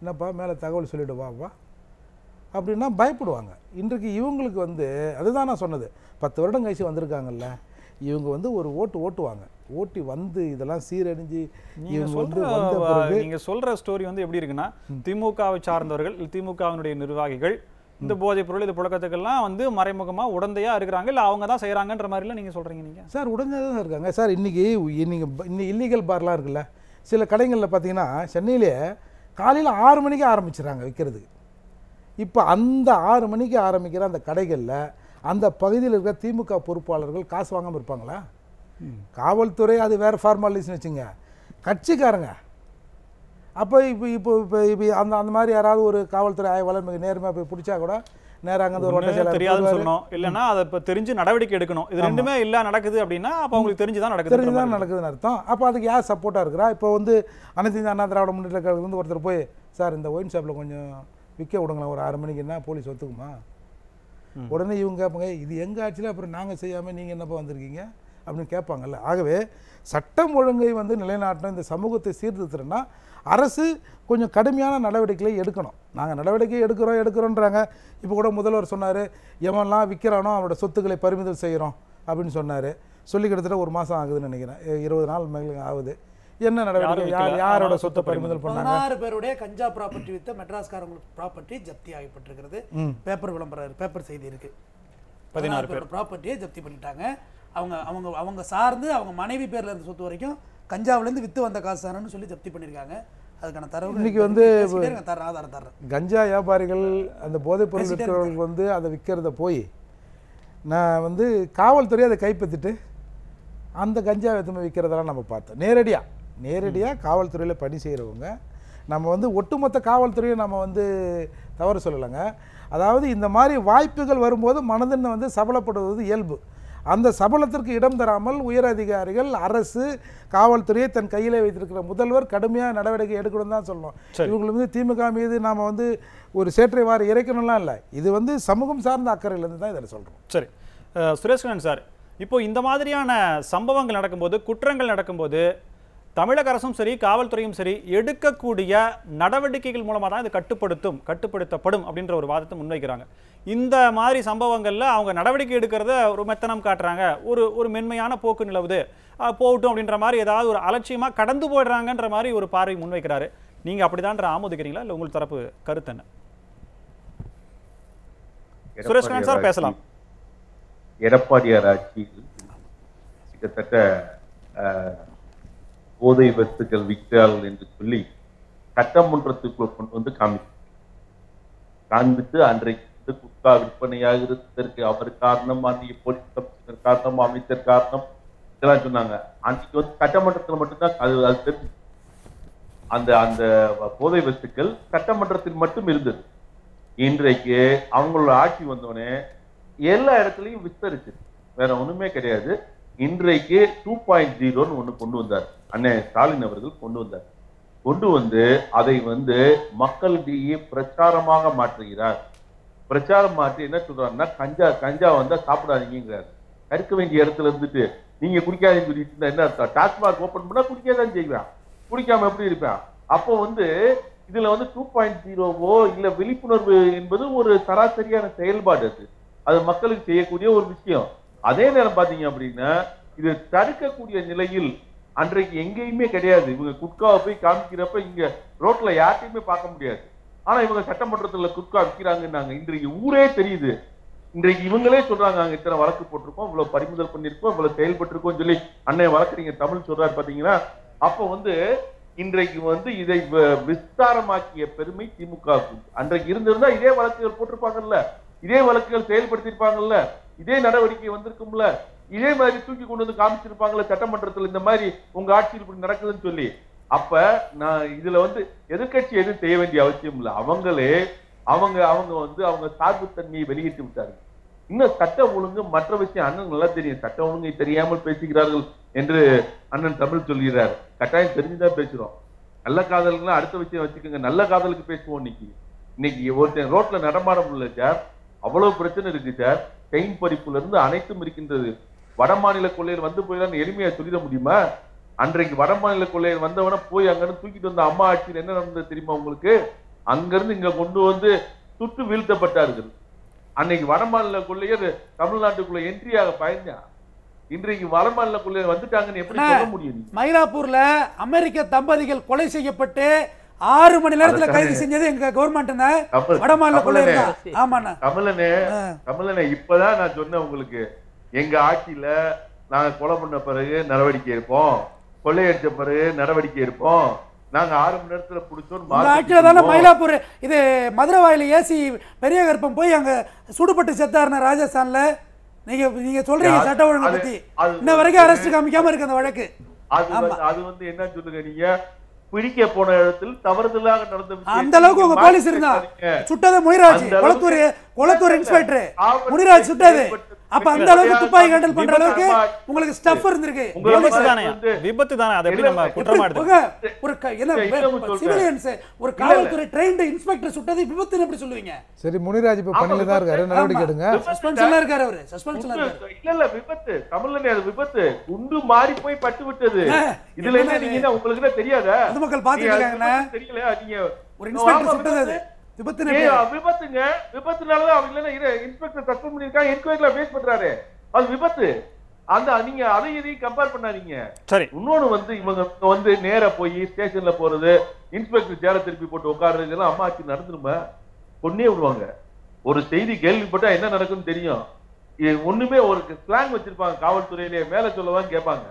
என்னப்பா மேலே தகவல் சொல்லிட்டு வாப்பா அப்படின்னா பயப்படுவாங்க இன்றைக்கு இவங்களுக்கு வந்து அதுதான் நான் சொன்னது பத்து வருடம் கழிச்சு வந்திருக்காங்கல்ல இவங்க வந்து ஒரு ஓட்டு ஓட்டுவாங்க ஓட்டி வந்து இதெல்லாம் சீரழிஞ்சு நீங்க இவங்க வந்து சொல்ற வந்த வ- பிறகு நீங்க சொல்ற ஸ்டோரி வந்து எப்படி இருக்குன்னா திமுகவை சார்ந்தவர்கள் திமுகவினுடைய நிர்வாகிகள் இந்த போதைப் பொருள் இது புழக்கத்துக்கெல்லாம் வந்து மறைமுகமா உடந்தையா இருக்கிறாங்க இல்ல அவங்க தான் செய்யறாங்கன்ற மாதிரில நீங்க சொல்றீங்க நீங்க சார் உடனே இருக்காங்க சார் இன்றைக்கி இன்னைக்கு இன்னைக்கு இல்லீகல் பார்லாம் இருக்குல்ல சில கடைகளில் பார்த்தீங்கன்னா சென்னையிலே காலையில் ஆறு மணிக்கு ஆரம்பிச்சிடுறாங்க விற்கிறதுக்கு இப்போ அந்த ஆறு மணிக்கு ஆரம்பிக்கிற அந்த கடைகளில் அந்த பகுதியில் இருக்கிற திமுக பொறுப்பாளர்கள் காசு வாங்காமல் இருப்பாங்களா காவல்துறை அது வேறு ஃபார்மாலிட்டிஸ்னு வச்சுங்க கட்சிக்காரங்க அப்போ இப்போ இப்போ இப்போ இப்போ அந்த அந்த மாதிரி யாராவது ஒரு காவல்துறை ஆய்வாளர் மிக நேர்மையாக போய் பிடிச்சா கூட நேராக அங்கே ஒரு வட்ட ஒண்ணு செயலாளர் தெரியாதுன்னு போடுவாரு. சொல்லணும் இல்லைன்னா அதை இப்ப தெரிஞ்சு நடவடிக்கை எடுக்கணும் இது ரெண்டுமே இல்ல நடக்குது அப்படின்னா அப்ப உங்களுக்கு தெரிஞ்சுதான் நடக்குது தெரிஞ்சுதான் நடக்குதுன்னு அர்த்தம் அப்போ அதுக்கு யார் சப்போர்ட்டாக இருக்கிறா இப்போ வந்து அனைத்து இந்திய அண்ணா திராவிட முன்னேற்ற கழகத்துலேருந்து ஒருத்தர் போய் சார் இந்த ஒயின் ஷாப்பில் கொஞ்சம் விற்க விடுங்களேன் ஒரு ஆறு மணிக்குன்னா போலீஸ் ஒத்துக்குமா உடனே இவங்க கேட்பாங்க இது எங்கள் ஆட்சியில் அப்புறம் நாங்கள் செய்யாமல் நீங்கள் என்னப்பா வந்திருக்கீங்க அப்படின்னு கேட்பாங்கல்ல ஆகவே சட்டம் ஒழுங்கை வந்து நிலைநாட்டணும் இந்த சமூகத்தை சீர்திருத்தணும்னா அரசு கொஞ்சம் கடுமையான நடவடிக்கைகளை எடுக்கணும் நாங்கள் நடவடிக்கை எடுக்கிறோம் எடுக்கிறோன்றாங்க இப்போ கூட முதல்வர் சொன்னார் எவன்லாம் விற்கிறானோ அவனோட சொத்துக்களை பறிமுதல் செய்கிறோம் அப்படின்னு சொன்னார் சொல்லி கிட்டத்தட்ட ஒரு மாதம் ஆகுதுன்னு நினைக்கிறேன் இ- இருபது நாள் மேலே ஆகுது என்ன நடவடிக்கை யார் விக்கல? யாரோட ஆனா சொத்தை சொத்தை பறிமுதல் பண்ணாங்க பதினாறு பேருடைய கஞ்சா ப்ராப்பர்ட்டி வித்த மெட்ராஸ்காரங்களுக்கு ப்ராப்பர்ட்டி ஜப்தி ஆகப்பட்டிருக்கிறது பேப்பர் விளம்பரம் பேப்பர் செய்தி இருக்கு பதினாறு பேரோட ப்ராப்பர்ட்டியை ஜப்தி பண்ணிட்டாங்க அவங்க அவங்க அவங்க சார்ந்து அவங்க மனைவி பேர்ல இருந்த சொத்து வரைக்கும் கஞ்சாவுல இருந்து வித்து வந்த காசு தானேன்னு சொல்லி ஜப்தி பண்ணிருக்காங்க அதுக்கான தரவு இன்னைக்கு வந்து தர ஆதாரம் தர்றேன் கஞ்சா வியாபாரிகள் அந்த போதைப் பொருள் பேசிட்டே விற்கிறவர்கள் வந்து அதை விற்கிறத போய் நான் வந்து காவல்துறை அதை கைப்பற்றிட்டு அந்த கஞ்சா எடுத்துமே விற்கிறதெல்லாம் நம்ம பார்த்தோம் நேரடியாக நேரடியாக காவல்துறையில் பணி செய்கிறவங்க நம்ம வந்து ஒட்டுமொத்த காவல்துறையை நம்ம வந்து தவறு சொல்லலைங்க அதாவது இந்த மாதிரி வாய்ப்புகள் வரும்போது மனதின் வந்து சபலப்படுவது இயல்பு அந்த சபலத்திற்கு இடம் தராமல் உயர் அதிகாரிகள் அரசு காவல்துறையை தன் கையிலே வைத்திருக்கிற முதல்வர் கடுமையாக நடவடிக்கை எடுக்கணும் தான் சொல்லணும் சரி. இவங்களுக்கு வந்து திமுக மீது நாம் வந்து ஒரு சேற்றை வாரி இறைக்கணும்லாம் இல்லை இது வந்து சமூகம் சார்ந்த அக்கறையிலேருந்து தான் இதில் சொல்கிறோம் சரி அஹ், சுரேஷ்கரன் சார் இப்போ இந்த மாதிரியான சம்பவங்கள் நடக்கும்போது குற்றங்கள் நடக்கும்போது தமிழக அரசும் சரி காவல்துறையும் சரி எடுக்கக்கூடிய நடவடிக்கைகள் மூலமாக தான் இது கட்டுப்படுத்தும் கட்டுப்படுத்தப்படும் அப்படின்ற ஒரு வாதத்தை முன்வைக்கிறாங்க இந்த மாதிரி சம்பவங்களில் அவங்க நடவடிக்கை எடுக்கிறத ஒரு மெத்தனம் காட்டுறாங்க ஒரு ஒரு மென்மையான போக்கு நிலவுது அஹ், போகட்டும் அப்படின்ற மாதிரி ஏதாவது ஒரு அலட்சியமாக கடந்து போயிடுறாங்கன்ற மாதிரி ஒரு பார்வை முன்வைக்கிறாரு நீங்கள் அப்படிதான்ற ஆமோதிக்கிறீங்களா இல்லை உங்கள் தரப்பு கருத்து என்ன சுரேஷ்கரன் சார் பேசலாம். எடப்பாடியார் ஆட்சியில் கிட்டத்தட்ட அஹ், போதை வஸ்துக்கள் விற்கிறார்கள் என்று சொல்லி சட்டமன்றத்துக்குள் கொண்டு வந்து காமிச்சு காண்பித்து அன்றைக்கு வந்து குட்கா விற்பனையாகிறதற்கு அவர் காரணம் மாநில போலீஸ் கமிஷனர் காரணம் அமைச்சர் காரணம் இதெல்லாம் சொன்னாங்க அன்றைக்கு வந்து சட்டமன்றத்தில் மட்டும்தான் அது அது தெரிஞ்சு அந்த அந்த போதை வஸ்துக்கள் சட்டமன்றத்தில் மட்டும் இருந்தது இன்றைக்கு அவங்களோட ஆட்சி வந்தோடனே எல்லா இடத்துலையும் விஸ்தரிச்சு வேற ஒண்ணுமே கிடையாது இன்றைக்கு டூ பாயிண்ட் ஜீரோன்னு ஒண்ணு கொண்டு வந்தார் அண்ணன் ஸ்டாலின் அவர்கள் கொண்டு வந்தார் கொண்டு வந்து அதை வந்து மக்களிடையே பிரச்சாரமாக மாற்றுகிறார் பிரச்சாரம் மாற்றி என்ன சொல்றாருன்னா கஞ்சா கஞ்சா வந்தா சாப்பிடாதீங்கிறார் கற்க வேண்டிய இடத்துல இருந்துட்டு நீங்க குடிக்காதீங்கன்னு சொல்லிட்டு இருந்தா என்ன அர்த்தம் டாஸ்மாக் ஓபன் பண்ணா குடிக்கதான் செய்வான் குடிக்காம எப்படி இருப்பான் அப்போ வந்து இதுல வந்து டூ பாயிண்ட் ஜீரோவோ இல்ல விழிப்புணர்வு என்பது ஒரு சராசரியான செயல்பாடு அது அது மக்களுக்கு செய்யக்கூடிய ஒரு விஷயம் அதே நேரம் பாத்தீங்க அப்படின்னா இது தடுக்கக்கூடிய நிலையில் அன்றைக்கு எங்கேயுமே கிடையாது இவங்க குட்காவை போய் காமிக்கிறப்ப இங்க ரோட்ல யார்ட்டையுமே பார்க்க முடியாது ஆனா இவங்க சட்டமன்றத்துல குட்கா விற்கிறாங்கன்னாங்க இன்றைக்கு ஊரே தெரியுது இன்றைக்கு இவங்களே சொல்றாங்க அங்க இத்தனை வழக்கு போட்டிருக்கோம் இவ்வளவு பறிமுதல் பண்ணிருக்கோம் இவ்வளவு செயல்பட்டிருக்கோம் சொல்லி அண்ணன் வழக்கறிஞர் தமிழ் சொல்றாரு பாத்தீங்கன்னா அப்ப வந்து இன்றைக்கு வந்து இதை வ- விஸ்தாரமாக்கிய பெருமை திமுக க்கு. அன்றைக்கு இருந்திருந்தா இதே வழக்குகள் போட்டிருப்பாங்கல்ல இதே வழக்குகள் செயல்படுத்தியிருப்பாங்கல்ல இதே நடவடிக்கை வந்திருக்கும்ல இதே மாதிரி தூக்கி கொண்டு வந்து காமிச்சிருப்பாங்கல்ல சட்டமன்றத்துல இந்த மாதிரி உங்க ஆட்சியில் இப்படி நடக்குதுன்னு சொல்லி அப்ப நான் இதுல வந்து எதிர்க்கட்சி எதுவும் செய்ய வேண்டிய அவசியம் இல்லை அவங்களே அவங்க அவங்க வந்து அவங்க சார்புத்தன்மையை வெளியிட்டு விட்டார்கள் இன்னும் சட்ட ஒழுங்கு மற்ற விஷயம் அண்ணன் நல்லா தெரியும் சட்ட ஒழுங்கை தெரியாமல் பேசுகிறார்கள் என்று அண்ணன் தமிழ் சொல்கிறார் கட்டாயம் தெரிஞ்சுதான் பேசுறோம் நல்ல காதலுக்குலாம் அடுத்த விஷயம் வச்சுக்கோங்க நல்ல காதலுக்கு பேசுவோம் இன்னைக்கு இன்னைக்கு ஒருத்தன் ரோட்ல நடமாட முடியல சார் அவ்வளவு பிரச்சனை இருக்கு சார் செயின் பறிப்புல இருந்து அனைத்தும் இருக்கின்றது வட மாநில கொள்ளையர் வந்து போயிடலாம்னு எளிமையா சொல்லிட முடியுமா அன்றைக்கு வட மாநில கொள்ளையர் வந்தவன போய் அங்கிருந்து தூக்கிட்டு வந்த அம்மா ஆட்சியில் என்ன நடந்தது தெரியுமா உங்களுக்கு அங்கிருந்து இங்க கொண்டு வந்து சுட்டு வீழ்த்தப்பட்டார்கள் அன்னைக்கு வடமாநில கொள்ளையர் தமிழ்நாட்டுக்குள்ள என்ட்ரியாக பயந்தான் இன்றைக்கு வடமாநில கொள்ளையர் வந்துட்டாங்கன்னு எப்படி அண்ணா, சொல்ல முடியும் நீங்க? மயிலாப்பூர்ல அமெரிக்க தம்பதிகள் கொலை செய்யப்பட்டு ஆறு மணி நேரத்துல அது கைது தானே. செஞ்சது எங்க கவர்மெண்ட் கமல், வடமாநில கொள்ளையர் கமலனே. தான் ஆமாண்ணா கமலனே ஆ. கமலனே இப்பதான் நான் சொன்னேன் உங்களுக்கு எங்க ஆட்சியில நாங்க கொலை பண்ண பிறகு நடவடிக்கை எடுப்போம் கொள்ளையடிச்ச பிறகு நடவடிக்கை எடுப்போம் நாங்க ஆறு மணி நேரத்துல பிடிச்சோம் உங்க ஆட்சியில தானே மயிலாப்பூர் இது மதுரை வாயில ஏசி பெரிய கற்பம் போய் அங்க சுடுபட்டு செத்தாருன ராஜஸ்தான்ல நீங்க நீங்க சொல்றீங்க அது- சட்ட ஒழுங்கை அது- பத்தி அது இன்ன வரைக்கும் அரெஸ்ட் காமிக்காம இருக்கு அந்த வழக்கு அது வந்து அது வந்து என்ன சொல்லுங்க நீங்க பிடிக்க போன இடத்தில் தவறுதலாக நடந்த விஷயத்தை அந்த அளவுக்கு உங்க நீங்க போலீஸ் மாற்றி இருந்தா பேசாதீங்க. சுட்டது முனிராஜ் அந்த அளவுக்கு- கொளத்தூர் கொளத்தூர் இல்ல, இன்ஸ்பெக்டர் ஆபத்து முனிராஜ் சுட்டது ஏற்பட்டு- அப்ப அந்த அளவுக்கு துப்பாக்கி ஹேண்டில் பண்ற அளவுக்கு விபத்து உங்களுக்கு ஸ்டஃப் இருந்திருக்கு உங்க போலீஸ் விபத்து விபத்து தானே வந்து- விபத்து தானே அதை எப்படி இல்ல, நம்ம எப்படி குற்றமா எப்படி எடுத்து போங்க, ஒரு க- என்ன இல்ல, இன்னமும் சொல்றேன். சிவிலியன்ஸ் ஒரு காவல்துறை ட்ரெயின்டு இன்ஸ்பெக்டர் சுட்டது விபத்துன்னு எப்படி சொல்லுவீங்க சரி முனிராஜ் இப்போ பணியில தான் இருக்காரு நடவடிக்கை எடுங்க சஸ்பென்ஷன்ல இருக்காரு அவரு சஸ்பென்ஷன்ல இருக்காரு குண்டு- இல்ல இல்ல விபத்து தமிழ்ல அது விபத்து குண்டு மாறி போய் பட்டு விட்டது ஆ, இதுல என்ன என்னது? நீங்க என்ன உங்களுக்கு என்ன தெரியாதா பொதுமக்கள் பார்த்துட்டு நீங்க அது இருக்காங்கண்ணே. விபத்து தெரியலையா நீங்க ஒரு இன்ஸ்பெக்டர் ஆமா, சுட்டது அது விபத்து. விபத்துன்னு ஏய், எப்படி? விபத்துங்க விபத்துனாலதான் அவங்க இல்லைன்னா இரு இன்ஸ்பெக்டர் சஸ்பெண்ட் பண்ணிருக்காங்க என்கொயரில ஃபேஸ் பண்றாரு அது விபத்து அந்த நீங்க அதை இதையும் கம்பேர் பண்ணாதீங்க சரி இன்னொன்னு வந்து இவங்க வந்து நேரா போய் ஸ்டேஷன்ல போறது இன்ஸ்பெக்டர் சேர திருப்பி போட்டு உட்கார்றது இதெல்லாம் அம்மாக்கு நடந்துருமா கொன்னே விடுவாங்க ஒரு செய்தி கேள்விப்பட்டா என்ன நடக்கும்னு தெரியும் இது ஒண்ணுமே ஒரு ஸ்லாங் வச்சிருப்பாங்க காவல்துறையிலேயே மேல சொல்லவான்னு கேட்பாங்க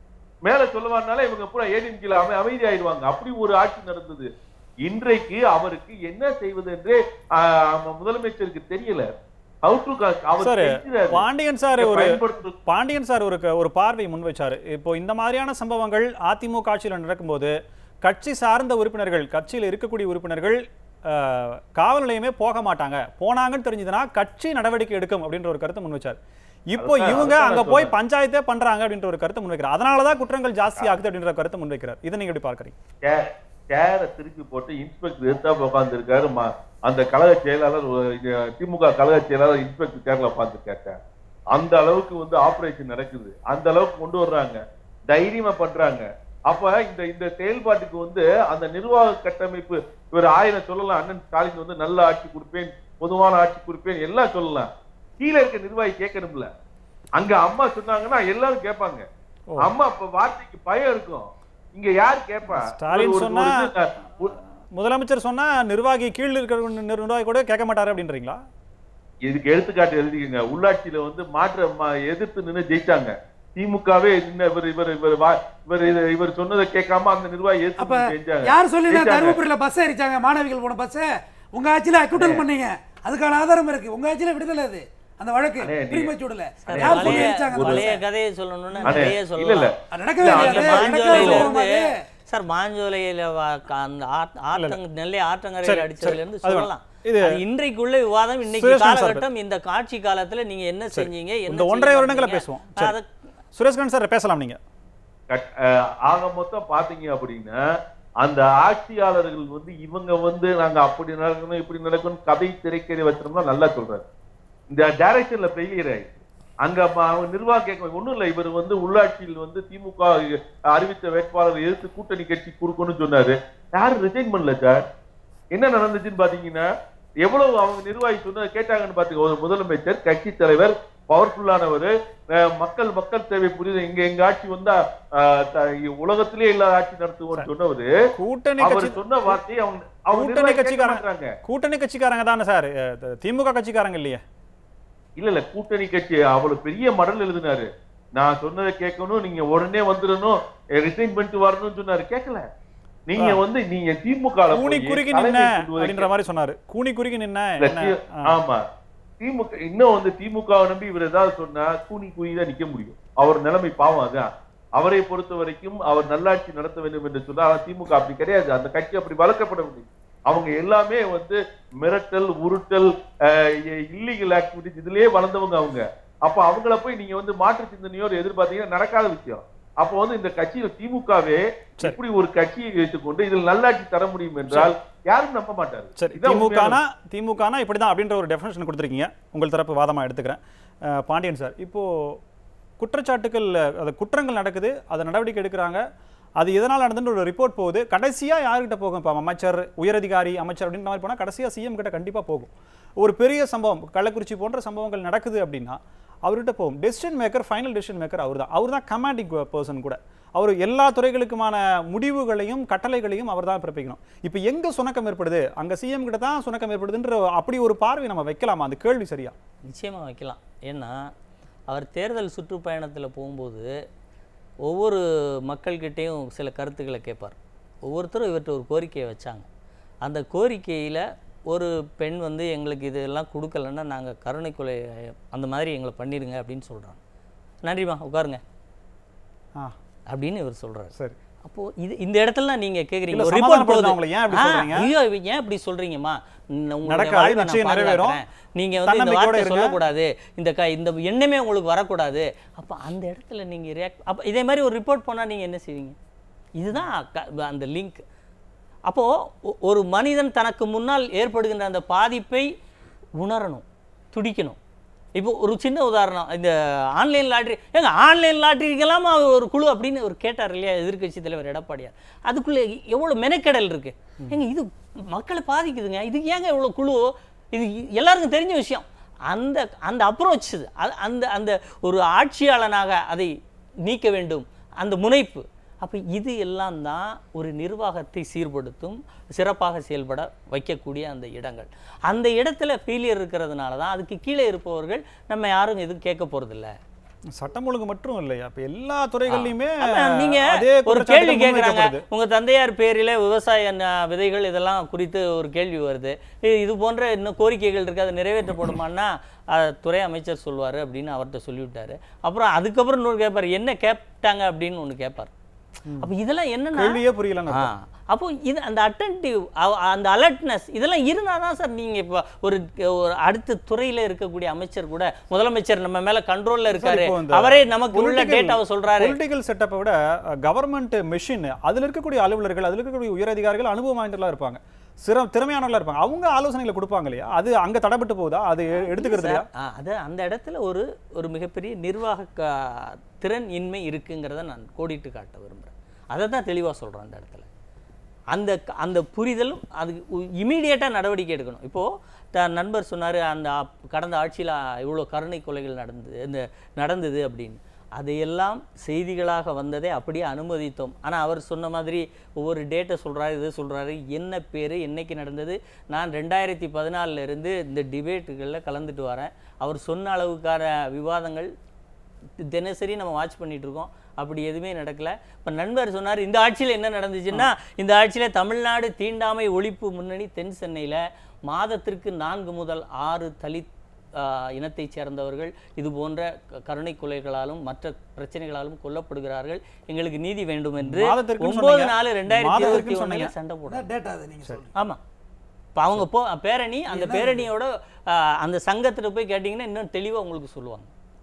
மேல சொல்லவானால இவங்க பூரா ஏடிஎம் கீழ அமை அமைதி ஆயிடுவாங்க அப்படி ஒரு ஆட்சி நடந்தது இன்றைக்கு அவருக்கு என்ன செய்வது என்று ஆஹ், முதலமைச்சருக்கு தெரியல How to க- அவர் சார் தெரிஞ்சுறாரு. பாண்டியன் சார் ஒரு பயன்படுத்துறது பாண்டியன் சார் ஒரு க- ஒரு பார்வை முன்வைச்சாரு இப்போ இந்த மாதிரியான சம்பவங்கள் அதிமுக ஆட்சியில் நடக்கும்போது கட்சி சார்ந்த உறுப்பினர்கள் கட்சியில் இருக்கக்கூடிய உறுப்பினர்கள் அஹ், காவல் நிலையமே போக மாட்டாங்க போனாங்கன்னு தெரிஞ்சதுன்னா கட்சி நடவடிக்கை எடுக்கும் அப்படின்ற ஒரு கருத்தை முன்வைச்சார் இப்போ அதுதான், இவங்க அதுதான் அங்க நான் போய் சொல்றேன். பஞ்சாயத்தே பண்றாங்க அப்படின்ற ஒரு கருத்தை முன்வைக்கிறார் அதனாலதான் குற்றங்கள் ஜாஸ்தி ஆகுது அப்படின்ற கருத்தை முன்வைக்கிறார் இதை நீங்க எப்படி பார்க்கறீங்க சே- சேரை திருப்பி போட்டு இன்ஸ்பெக்டர் எடுத்தாப்ப உட்கார்ந்து இருக்காரு அந்த கழக செயலாளர் ஒரு- இது திமுக கழக செயலாளர் இன்ஸ்பெக்டர் சேர்ல உட்கார்ந்து அந்த அளவுக்கு வந்து ஆபரேஷன் நடக்குது அந்த அளவுக்கு கொண்டு வர்றாங்க தைரியமா பண்றாங்க அப்ப இந்த இந்த செயல்பாட்டுக்கு வந்து அந்த நிர்வாக கட்டமைப்பு இவர் ஆயிரம் சொல்லலாம் அண்ணன் ஸ்டாலின் வந்து நல்ல ஆட்சி கொடுப்பேன் பொதுவான ஆட்சி கொடுப்பேன் எல்லாம் சொல்லலாம் கீழே இருக்க நிர்வாகி கேட்கணும்ல அங்க அம்மா சொன்னாங்கன்னா எல்லாரும் கேட்பாங்க அம்மா இப்ப வார்த்தைக்கு பயம் இருக்கும் இங்க யார் கேட்பா ஸ்டாலின் ஒரு- ஒரு- சொன்னா- ஒரு இது, ஒரு- முதலமைச்சர் சொன்னா நிர்வாகி கீழ் இருக்கிற நிர்வாகி கூட கேட்க மாட்டாரு அப்படின்றீங்களா இதுக்கு எடுத்துக்காட்டு எழுதிக்கங்க உள்ளாட்சியில வந்து மாற்ற மா- எதிர்த்து நின்னு ஜெயிச்சாங்க திமுகவே நின்ன இவர் இவர் இவர் வா- இவர் இது- இவர் சொன்னதை கேட்காம அந்த நிர்வாகி அப்ப எதிர்த்து நின்னு ஜெயிச்சாங்க யார் சொல்லி ஜெயிச்சாங்க. தருமபுரியில பஸ் எரிச்சாங்க மாணவிகள் போன பஸ் உங்க ஆட்சியில அக்யூட்டல் பண்ணீங்க அதுக்கான ஆதாரம் இருக்கு உங்க ஆட்சியில விடுதலை அது அந்த வழக்கு அண்ணே, நீ- பிரிமச்சூடல சார், யார் சொல்லி பழைய எரிச்சாங்க அந்த பழைய bus-அ? கதையை சொல்லணும்னா அண்ணே, நிறைய இல்ல இல்ல சொல்லலாம் அது நடக்கவே இல்ல, இல்லையா? அங்க அது நடக்கவே மாஞ்சோலையில இல்லையா? இருந்து சார் மாஞ்சோலையில வ- க- அந்த ஆத்- ஆத்தங்க நெல்லை ஆற்றங்கரையில் சரி, அடிச்சதுல இருந்து சரி, அது சொல்லலாம் இது- அது இன்றைக்குள்ள விவாதம் இன்னைக்கு சுரேஷ்காந்த் சார் காலகட்டம் இந்த காட்சி காலத்துல நீங்க என்ன செஞ்சீங்க என்ன இந்த செய்ய ஒன்றரை வருடங்களை மாட்டீங்க? பேசுவோம் சரி. அதை- சுரேஷ்கரன் சார் பேசலாம் நீங்க கட்- அஹ் ஆக மொத்தம் பாத்தீங்க அப்படின்னா அந்த ஆட்சியாளர்கள் வந்து இவங்க வந்து நாங்க அப்படி நடக்கணும் இப்படி நடக்கணும் கதை திரைக்கதை வச்சிருந்தோம் நல்லா சொல்றாரு இந்த டைரக்ஷன்ல ஃபெயிலியர் ஆயிடுச்சு அங்க ம- அவங்க நிர்வாகம் கேட்க ஒண்ணும் இல்ல இவர் வந்து உள்ளாட்சியில் வந்து திமுக அறிவித்த வேட்பாளர் எதிர்த்து கூட்டணி கட்சி கொடுக்கணும்னு சொன்னாரு யாரும் ரிசைன் பண்ணல சார் என்ன நடந்துச்சுன்னு பாத்தீங்கன்னா எவ்வளவு அவங்க நிர்வாகி சொன்னதை கேட்டாங்கன்னு பாத்தீங்க ஒரு முதலமைச்சர் கட்சி தலைவர் பவர்ஃபுல்லானவர் மக்கள் மக்கள் தேவை புரியுது இங்க எங்க ஆட்சி வந்தா அஹ், த- உலகத்திலே இல்லாத ஆட்சி நடத்துவோம்னு சொன்னவரு கூட்டணி அவர் கட்சி சொன்ன வார்த்தையை அவங்க அவங்க கூட்டணி நிர்வாகி கேட்க கட்சிக்காரங்க மாட்டாங்க கூட்டணி கட்சிக்காரங்க தானே சார் அஹ், திமுக கட்சிக்காரங்க இல்லையே இல்ல இல்ல கூட்டணி கட்சி அவ்வளவு பெரிய மடல் எழுதினாரு நான் சொன்னதை கேட்கணும் நீங்க உடனே வந்துடணும் ரிசைன் பண்ணிட்டு வரணும்னு சொன்னாரு கேட்கல நீங்க வந்து நீங்க திமுக ல கூனி போய் குறுகி தலைமை நின்ன சொல்வதை அப்படின்ற மாதிரி சொன்னாரு கூனி குறுகி நின்ன இல்ல, என்ன தி- ஆ. ஆமா திமுக இன்னும் வந்து திமுக நம்பி இவர் ஏதாவது சொன்னா கூனி குயி தான் நிக்க முடியும் அவர் நிலைமை பாவம் அதான் அவரை பொறுத்த வரைக்கும் அவர் நல்லாட்சி நடத்த வேண்டும் என்று சொன்னா ஆனா திமுக அப்படி கிடையாது அந்த கட்சி அப்படி வளர்க்கப்படவில்லை அவங்க எல்லாமே வந்து மிரட்டல் உருட்டல் இல்லீகல் ஆக்டிவிட்டிஸ் இதுலயே வளர்ந்தவங்க அவங்க அப்ப அவங்கள போய் நீங்க வந்து மாற்று சிந்தனையோடு எதிர்பார்த்தீங்கன்னா நடக்காத விஷயம் அப்போ வந்து இந்த கட்சியில திமுகவே சரி. இப்படி ஒரு கட்சியை வைத்துக்கொண்டு இதில் நல்லாட்சி தர முடியும் என்றால் யாரும் நம்ப மாட்டாரு சரி இதான் உண்மையான திமுகனா திமுகனா இப்படிதான் அப்படின்ற ஒரு டெஃபினேஷன் கொடுத்துருக்கீங்க உங்கள் தரப்பு வாதமா எடுத்துக்கிறேன் அஹ், பாண்டியன் சார் இப்போ குற்றச்சாட்டுகள் அது குற்றங்கள் நடக்குது அதை நடவடிக்கை எடுக்கிறாங்க அது எதனால் நடந்துன்னு ஒரு ரிப்போர்ட் போகுது கடைசியாக யார்கிட்ட போகும் இப்போ அமைச்சர் உயரதிகாரி அமைச்சர் அப்படின்ற மாதிரி போனால் கடைசியாக சிஎம் கிட்ட கண்டிப்பாக போகும் ஒரு பெரிய சம்பவம் கள்ளக்குறிச்சி போன்ற சம்பவங்கள் நடக்குது அப்படின்னா அவர்கிட்ட போகும் decision maker final decision maker அவர் தான் அவர் தான் கமாண்டிங் பர்சன் கூட அவர் எல்லா துறைகளுக்குமான முடிவுகளையும் கட்டளைகளையும் அவர் தான் பிறப்பிக்கணும் இப்போ எங்கே சுணக்கம் ஏற்படுது அங்கே சிஎம் கிட்ட தான் சுணக்கம் ஏற்படுதுன்ற அப்படி ஒரு பார்வை நம்ம வைக்கலாமா அந்த கேள்வி சரியா நிச்சயமாக வைக்கலாம் ஏன்னா அவர் தேர்தல் சுற்றுப்பயணத்தில் போகும்போது ஒவ்வொரு மக்கள்கிட்டேயும் சில கருத்துக்களை கேட்பார் ஒவ்வொருத்தரும் இவர்கிட்ட ஒரு கோரிக்கையை வச்சாங்க அந்த கோரிக்கையில் ஒரு பெண் வந்து எங்களுக்கு இதெல்லாம் கொடுக்கலன்னா நாங்கள் கருணை கொலை அந்த மாதிரி எங்களை பண்ணிடுங்க அப்படின்னு சொல்கிறாங்க நன்றிம்மா உட்காருங்க ஆ அப்படின்னு இவர் சொல்கிறார் சரி அப்போ இது இந்த இடத்துல நீங்க கேக்குறீங்க இல்ல, ஒரு ரிப்போர்ட் சமாதானப்படுத்த போகுது அவங்களை ஏன் அப்படி ஆ, சொல்றீங்க? ஐயோ இவ ஏன் இப்படி சொல்றீங்கம்மா ந- உங்களுடைய நடக்காது, வாழ்வை நான் நிச்சயம் நிறைவேறும். பாதுகாக்கிறேன். நீங்க வந்து இந்த தன்னம்பிக்கையோட வார்த்தை இருங்க. சொல்லக்கூடாது இந்த க இந்த எண்ணமே உங்களுக்கு வரக்கூடாது அப்ப அந்த இடத்துல நீங்க ரியாக்ட் அப்ப இதே மாதிரி ஒரு ரிப்போர்ட் போனா நீங்க என்ன செய்வீங்க இதுதான் க- அந்த லிங்க் அப்போ ஒ- ஒரு மனிதன் தனக்கு முன்னால் ஏற்படுகின்ற அந்த பாதிப்பை உணரணும் துடிக்கணும் இப்போ ஒரு சின்ன உதாரணம் இந்த ஆன்லைன் லாட்ரி ஏங்க ஆன்லைன் லாட்ரிக்கெல்லாம் ஒரு குழு அப்படின்னு ஒரு கேட்டார் இல்லையா எதிர்க்கட்சி தலைவர் எடப்பாடியார் அதுக்குள்ளே எவ்வளோ மெனக்கெடல் இருக்கு ஏங்க இது மக்களை பாதிக்குதுங்க இதுக்கு ஏங்க இவ்வளோ குழு இது எல்லாருக்கும் தெரிஞ்ச விஷயம் அந்த அந்த அப்ரோச் அந்த அந்த ஒரு ஆட்சியாளனாக அதை நீக்க வேண்டும் அந்த முனைப்பு அப்போ இது எல்லாம் தான் ஒரு நிர்வாகத்தை சீர்படுத்தும் சிறப்பாக செயல்பட வைக்கக்கூடிய அந்த இடங்கள் அந்த இடத்துல ஃபெயிலியர் இருக்கிறதுனால தான் அதுக்கு கீழே இருப்பவர்கள் நம்ம யாரும் எதுவும் கேட்க போகிறதில்ல சட்டம் ஒழுங்கு மட்டும் இல்லையா இப்ப எல்லா துறைகள்லயுமே நீங்க அதே ஒரு குற்றச்சாட்டுகள் கேள்வி கேட்குறாங்க முன்வைக்கப்படுது. உங்க தந்தையார் பேரில விவசாய ந- விதைகள் இதெல்லாம் குறித்து ஒரு கேள்வி வருது இ- இது போன்ற இன்னும் கோரிக்கைகள் இருக்கு அது நிறைவேற்றப்படுமான்னா அஹ், துறை அமைச்சர் சொல்லுவாரு அப்படின்னு அவர்கிட்ட சொல்லிவிட்டாரு அப்புறம் அதுக்கப்புறம் இன்னொரு கேட்பாரு என்ன கேட்டாங்க அப்படின்னு ஒன்று கேட்பார் அப்ப இதெல்லாம் என்னன்னா கேள்வியே புரியலன்னு ஆ, அர்த்தம். அப்போ இது அந்த அட்டன்டிவ் அந்த அலர்ட்னஸ் இதெல்லாம் இருந்தால் தான் சார் நீங்கள் இப்போ ஒரு ஒரு அடுத்த துறையில் இருக்கக்கூடிய அமைச்சர் கூட முதலமைச்சர் நம்ம மேலே கண்ட்ரோலில் இருக்காரு இப்போ இந்த அவரே நமக்கு உள்ள political- டேட்டாவை சொல்றாரு பொலிட்டிக்கல் செட்டப்பை விட கவர்மெண்ட் மெஷின் அதுல இருக்கக்கூடிய அலுவலர்கள் அதுல இருக்கக்கூடிய உயரதிகாரிகள் அனுபவம் வாய்ந்தவர்களா இருப்பாங்க சிற திறமையானவர்களா இருப்பாங்க அவங்க ஆலோசனைகளை கொடுப்பாங்க இல்லையா அது அங்க தடைப்பட்டு போகுதா அது எ- எடுத்துக்கிறது இல்லையா ஆ, அது அந்த இடத்துல ஒரு ஒரு மிகப்பெரிய நிர்வாக க- திறன் இன்மை இருக்குங்கிறத நான் கோடிட்டு காட்ட விரும்புகிறேன் அதை தான் தெளிவாக சொல்கிறேன் அந்த இடத்துல அந்த க- அந்த புரிதலும் அது இமீடியட்டாக நடவடிக்கை எடுக்கணும் இப்போது த நண்பர் சொன்னார் அந்த அப்- கடந்த ஆட்சியில் இவ்வளோ கருணை கொலைகள் நடந்தது இந்த நடந்தது அப்படின்னு அதையெல்லாம் செய்திகளாக வந்ததை அப்படியே அனுமதித்தோம் ஆனால் அவர் சொன்ன மாதிரி ஒவ்வொரு டேட்டை சொல்கிறாரு இது சொல்கிறாரு என்ன பேர் என்னைக்கு நடந்தது நான் ரெண்டாயிரத்தி பதினாலில் இருந்து இந்த டிபேட்டுகளில் கலந்துட்டு வரேன் அவர் சொன்ன அளவுக்கான விவாதங்கள் தினசரி நம்ம வாட்ச் பண்ணிட்டு இருக்கோம் அப்படி எதுவுமே நடக்கல இப்போ நண்பர் சொன்னார் இந்த ஆட்சியில் என்ன நடந்துச்சுன்னா இந்த ஆட்சியில் தமிழ்நாடு தீண்டாமை ஒழிப்பு முன்னணி தென் சென்னையில் மாதத்திற்கு நான்கு முதல் ஆறு தலித் ஆஹ், இனத்தைச் சேர்ந்தவர்கள் இது போன்ற க- கருணை கொலைகளாலும் மற்ற பிரச்சனைகளாலும் கொல்லப்படுகிறார்கள் எங்களுக்கு நீதி வேண்டும் என்று மாதத்திற்குன்னு ஒன்பது சொன்னீங்க. நாலு ரெண்டாயிரத்தி இருபத்தி மாதத்திற்குன்னு ஒண்ணுல சொன்னீங்க. சண்டை போடுறாங்க டேட்டா அது நீங்கள் சொல்லுங்கள் ஆமா இப்போ அவங்க போ பேரணி அந்த பேரணியோட ஆஹ், அந்த சங்கத்துல போய் கேட்டிங்கன்னா இன்னும் தெளிவா உங்களுக்கு சொல்லுவாங்க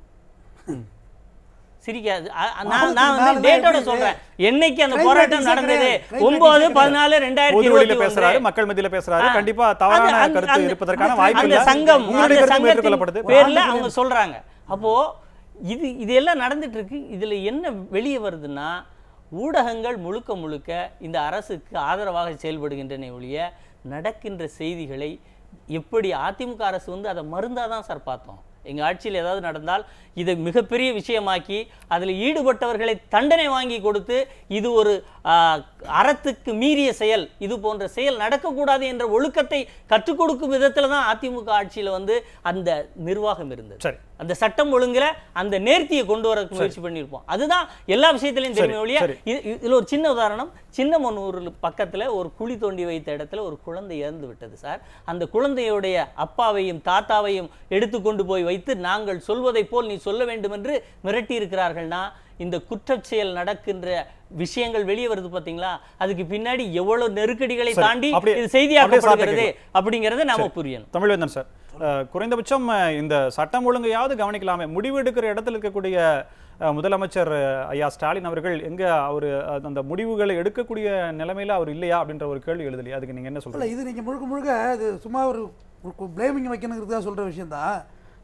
சிரிக்காது அ- அ- நான் நான் வந்து மாதத்துக்கு டேட்டோட நாலு சொல்றேன் என்னைக்கு அந்த Crime போராட்டம் ratings நடந்தது கிடையாது. Crime ஒன்பது ratings பதினாலு ரெண்டாயிரத்தி பொது வெளியில இருபத்தி பேசுறாரு ஒன்று மக்கள் மத்தியில பேசுறாரு ஆ, கண்டிப்பா தவறான அந்த- அந்த- கருத்து அந்த- இருப்பதற்கான வாய்ப்பு அந்த இல்ல சங்கம் உங்களுடைய அந்த கருத்து சங்கத்தின் ஏற்றுக்கொள்ளப்படுது பேர்ல அவங்க சொல்றாங்க அப்போ இது இது எல்லாம் நடந்துட்டு இருக்கு இதுல என்ன வெளியே வருதுன்னா ஊடகங்கள் முழுக்க முழுக்க இந்த அரசுக்கு ஆதரவாக செயல்படுகின்றன ஒழிய நடக்கின்ற செய்திகளை எப்படி அதிமுக அரசு வந்து அதை மருந்தாதான் சார் பார்த்தோம் எங்க ஆட்சியில் ஏதாவது நடந்தால் இதை மிகப்பெரிய விஷயமாக்கி அதில் ஈடுபட்டவர்களை தண்டனை வாங்கி கொடுத்து இது ஒரு ஆஹ், அறத்துக்கு மீறிய செயல் இது போன்ற செயல் நடக்கக்கூடாது என்ற ஒழுக்கத்தை கற்றுக் கொடுக்கும் விதத்துல தான் அதிமுக ஆட்சியில வந்து அந்த நிர்வாகம் இருந்தது சரி அந்த சட்டம் ஒழுங்குல அந்த நேர்த்தியை கொண்டு வர முயற்சி பண்ணியிருப்போம் அதுதான் எல்லா விஷயத்திலையும் தெரியும் ஒழிய சரி. இது- இது- இதுல ஒரு சின்ன உதாரணம் சின்னமனூர் பக்கத்துல ஒரு குழி தோண்டி வைத்த இடத்துல ஒரு குழந்தை இறந்து விட்டது சார் அந்த குழந்தையுடைய அப்பாவையும் தாத்தாவையும் எடுத்துக்கொண்டு போய் வைத்து நாங்கள் சொல்வதைப் போல் நீ சொல்ல வேண்டும் என்று மிரட்டி இருக்கிறார்கள்னா இந்த குற்றச் செயல் நடக்கின்ற விஷயங்கள் வெளியே வருது பாத்தீங்களா அதுக்கு பின்னாடி எவ்வளவு நெருக்கடிகளை சரி, தாண்டி அப்படியே- இது அப்படியே செய்தியாக்கப்படுகிறது சாப்பிட்டு அப்படிங்கறத நாம புரியணும் தமிழ்வேந்தன் சார் அஹ், குறைந்தபட்சம் அஹ், இந்த சட்டம் ஒழுங்கையாவது கவனிக்கலாமே முடிவு எடுக்கிற இடத்துல இருக்கக்கூடிய அஹ், முதலமைச்சர் அஹ், ஐயா ஸ்டாலின் அவர்கள் எங்க அவர் அந்த முடிவுகளை எடுக்கக்கூடிய நிலைமையில அவர் இல்லையா அப்படின்ற ஒரு கேள்வி எழுதலையா அதுக்கு நீங்க என்ன இல்லை சொல்றீங்க இது நீங்கள் முழுக்க முழுக்க இது சும்மா ஒரு பிளேமிங் வைக்கணுங்கிறதுக்காக சொல்கிற விஷயம் தான்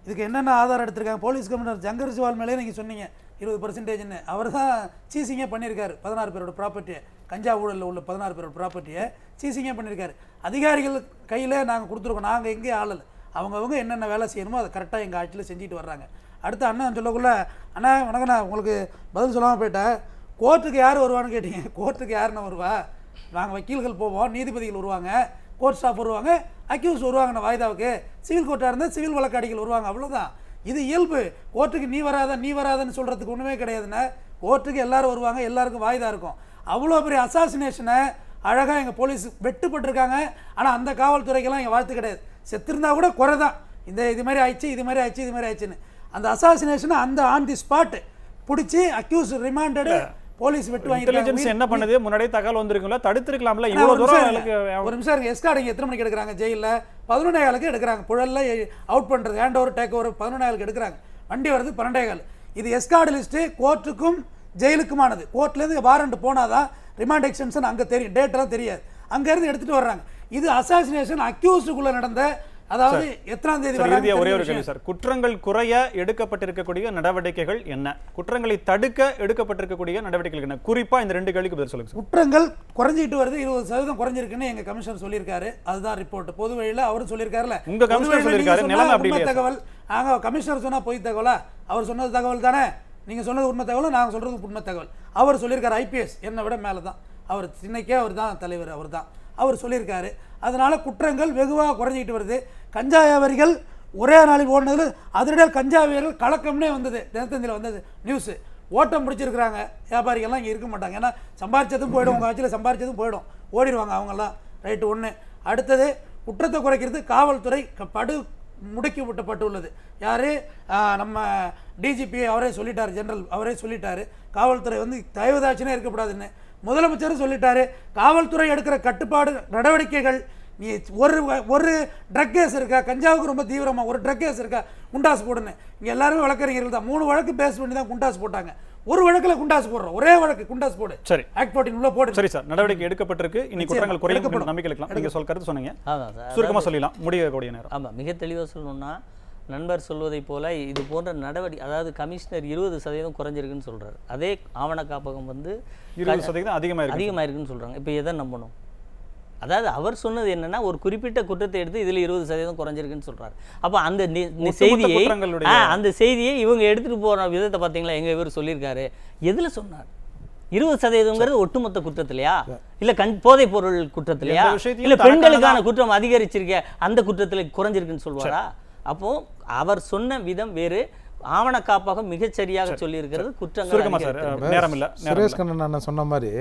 இதுக்கு என்னென்ன ஆதாரம் எடுத்திருக்காங்க போலீஸ் கமிஷனர் ஜங்கர் சிவால் மேலே நீங்கள் சொன்னீங்க இருபது பர்சன்டேஜ்னு அவர் தான் சீசிங்கே பண்ணியிருக்காரு பதினாறு பேரோட ப்ராப்பர்ட்டியை கஞ்சா ஊழலில் உள்ள பதினாறு பேரோட ப்ராப்பர்ட்டியை சீசிங்கே பண்ணியிருக்காரு அதிகாரிகள் கையில் நாங்கள் கொடுத்துருக்கோம் நாங்கள் எங்கேயும் ஆளலை அவங்கவுங்க என்னென்ன வேலை செய்யணுமோ அதை கரெக்டாக எங்கள் ஆட்சியில் செஞ்சுட்டு வர்றாங்க அடுத்து அண்ணன் சொல்லக்குள்ள அண்ணா வணக்கண்ணா உங்களுக்கு பதில் சொல்லாமல் போயிட்டேன் கோர்ட்டுக்கு யார் வருவான்னு கேட்டீங்க கோர்ட்டுக்கு யாருன்னு வருவா நாங்கள் வக்கீல்கள் போவோம் நீதிபதிகள் வருவாங்க கோர்ட் ஸ்டாஃப் வருவாங்க அக்யூஸ் வருவாங்கண்ணா வாய்தாவுக்கு சிவில் கோர்ட்டாக இருந்தால் சிவில் வழக்காடிகள் வருவாங்க அவ்வளவுதான் இது இயல்பு கோர்ட்டுக்கு நீ வராத நீ வராதன்னு சொல்கிறதுக்கு ஒன்றுமே கிடையாதுண்ணே கோர்ட்டுக்கு எல்லாரும் வருவாங்க எல்லாருக்கும் வாய்தா இருக்கும் அவ்வளோ பெரிய அசாசினேஷனை அழகாக எங்கள் போலீஸ் வெட்டுப்பட்டிருக்காங்க ஆனால் அந்த காவல்துறைக்கெல்லாம் எங்கள் வாழ்த்து கிடையாது செத்திருந்தா கூட குறை தான் இந்த இது மாதிரி ஆயிடுச்சு இது மாதிரி ஆயிடுச்சு இது மாதிரி ஆயிடுச்சுன்னு அந்த அசாசினேஷனை அந்த ஆன் தி ஸ்பாட் பிடிச்சி அக்யூஸ் ரிமாண்டடு போலீஸ் வெட்டு இன்டெலிஜென்ஸ் வாங்கிருக்காங்க என்ன பண்ணுது முன்னாடியே தகவல் வந்திருக்கும்ல தடுத்திருக்கலாம்ல அண்ணா, இவ்வளவு ஒரு தூரம் நிமிஷம் எனக்கு இருங்க. ஒரு நிமிஷம் இருங்க எஸ்கார்டு எத்தனை மணிக்கு எடுக்கிறாங்க ஜெயிலில் பதினொன்றே காலுக்கு எடுக்கிறாங்க புழல்ல அவுட் பண்ணுறது ஹேண்ட் ஓவர் டேக் ஓவர் பதினொன்றே காலுக்கு எடுக்கிறாங்க வண்டி வருது பன்னெண்டே கால் இது எஸ்கார்டு லிஸ்ட்டு கோர்ட்டுக்கும் ஜெயிலுக்குமானது கோர்ட்லேருந்து வாரண்ட் போனாதான் ரிமாண்ட் எக்ஸ்டென்ஷன் அங்கே தெரியும் டேட்டெல்லாம் தெரியாது அங்கேருந்து எடுத்துகிட்டு வர்றாங்க இது அசாசினேஷன் அக்யூஸ்டுக்குள்ளே நடந்த அதாவது எத்தனாம் தேதி சார் வர்றாங்க இறுதியா ஒரே தெரிஞ்ச ஒரு கேள்வி விஷயம். சார் குற்றங்கள் குறைய எடுக்கப்பட்டிருக்கக்கூடிய நடவடிக்கைகள் என்ன குற்றங்களை தடுக்க எடுக்கப்பட்டிருக்கக்கூடிய நடவடிக்கைகள் என்ன குறிப்பா இந்த ரெண்டு கேள்விக்கு பதில் சொல்லுங்க சார் குற்றங்கள் குறைஞ்சிட்டு வருது இருபது சதவீதம் குறைஞ்சிருக்குன்னு எங்க கமிஷனர் சொல்லியிருக்காரு அதுதான் ரிப்போர்ட் பொது வழியில அவரும் சொல்லியிருக்காருல உங்க பொது கமிஷனர் வழியில சொல்லியிருக்காரு, நீங்க நிலைமை சொன்னா அப்படி உண்மை இல்லையா தகவல் நாங்க கமிஷனர் சொன்னா பொய் தகவலா அவர் சொன்னது தகவல் தானே நீங்க சொன்னது உண்மை தகவல் நாங்க சொல்றது உண்மை தகவல் அவர் சொல்லியிருக்காரு ஐபிஎஸ் என்னை விட மேல தான் அவர் இன்னைக்கே அவர் தான் தலைவர் அவர் தான் அவர் சொல்லியிருக்காரு அதனால குற்றங்கள் வெகுவாக குறைஞ்சிக்கிட்டு வருது கஞ்சா வியாபாரிகள் ஒரே நாளில் ஓடினதுல அதனுடைய கஞ்சா வியாபாரிகள் கலக்கம்னே வந்தது தினத்தந்தியில் வந்தது நியூஸு ஓட்டம் பிடிச்சிருக்கிறாங்க வியாபாரிகள்லாம் இங்கே இருக்க மாட்டாங்க ஏன்னா சம்பாரிச்சதும் போயிடும் உங்கள் ஆட்சியில் சம்பாரிச்சதும் போயிடும் ஓடிடுவாங்க அவங்கெல்லாம் ரைட்டு ஒன்று அடுத்தது குற்றத்தை குறைக்கிறது காவல்துறை க- படு முடுக்கி விட்டப்பட்டுள்ளது யார் நம்ம டிஜிபி அவரே சொல்லிட்டார் ஜெனரல் அவரே சொல்லிட்டாரு காவல்துறை வந்து தயவுதாட்சினே இருக்கக்கூடாதுன்னு முதலமைச்சரும் சொல்லிட்டாரு காவல்துறை எடுக்கிற கட்டுப்பாடு நடவடிக்கைகள் நீ ஒரு வ- ஒரு ட்ரக் கேஸ் இருக்கா கஞ்சாவுக்கு ரொம்ப தீவிரமா ஒரு ட்ரக் கேஸ் இருக்கா குண்டாஸ் போடுன்னு இங்கே எல்லாருமே வழக்கறிஞர்கள் தான் மூணு வழக்கு பேஸ் பண்ணி தான் குண்டாஸ் போட்டாங்க ஒரு வழக்குல குண்டாஸ் போடுறோம் ஒரே வழக்கு குண்டாஸ் போடு சரி ஆக்ட் போட்டின் உள்ள போடு சரி சார் நடவடிக்கை எடுக்கப்பட்டிருக்கு இனி நிச்சயமா, குற்றங்கள் குறையும் எடுக்கப்படும். நம்பிக்கை இருக்கலாம் நீங்க சொல் கருத்து சொன்னீங்க அதான் சார் சுருக்கமா சொல்லிடலாம் முடியக்கூடிய நேரம் ஆமாம் மிக தெளிவாக சொல்லணும்னா நண்பர் சொல்வதைப் போல இது போன்ற நடவடிக்கை அதாவது கமிஷனர் இருபது சதவீதம் குறைஞ்சிருக்குன்னு சொல்றாரு அதே ஆவண காப்பகம் வந்து இருபது சதவீதம் அதிகமா இருக்கு அதிகமாக இருக்குன்னு சொல்றாங்க இப்போ எதை நம்பணும் அதாவது அவர் சொன்னது என்னன்னா ஒரு குறிப்பிட்ட குற்றத்தை எடுத்து இதுல இருபது சதவீதம் குறைஞ்சிருக்குன்னு சொல்றாரு அப்போ அந்த நி- நி- ஒட்டுமொத்த செய்தியை குற்றங்களுடைய- ஆ, அந்த செய்தியை இவங்க எடுத்துட்டு போற விதத்தை பார்த்தீங்களா எங்க இவர் சொல்லியிருக்காரு எதுல சொன்னார் இருபது சதவீதம்ங்கிறது ஒட்டுமொத்த குற்றத்திலையா இல்ல கண் போதைப் பொருள் குற்றத்திலையா எந்த விஷயத்தையும் இல்ல தனக்கானதா- பெண்களுக்கான குற்றம் அதிகரிச்சிருக்க அந்த குற்றத்துல குறைஞ்சிருக்குன்னு சொல்வாரா அப்போ அவர் சொன்ன விதம் வேறு ஆவண காப்பகம் மிகச் சரியாக சொல்லியிருக்கிறது குற்றங்கள் சுருக்கமா சார் அதிகரித்திருக்கு. நேரம் இல்ல நேரம் சுரேஷ் இல்ல. கண்ணன் அண்ணன் சொன்ன மாதிரி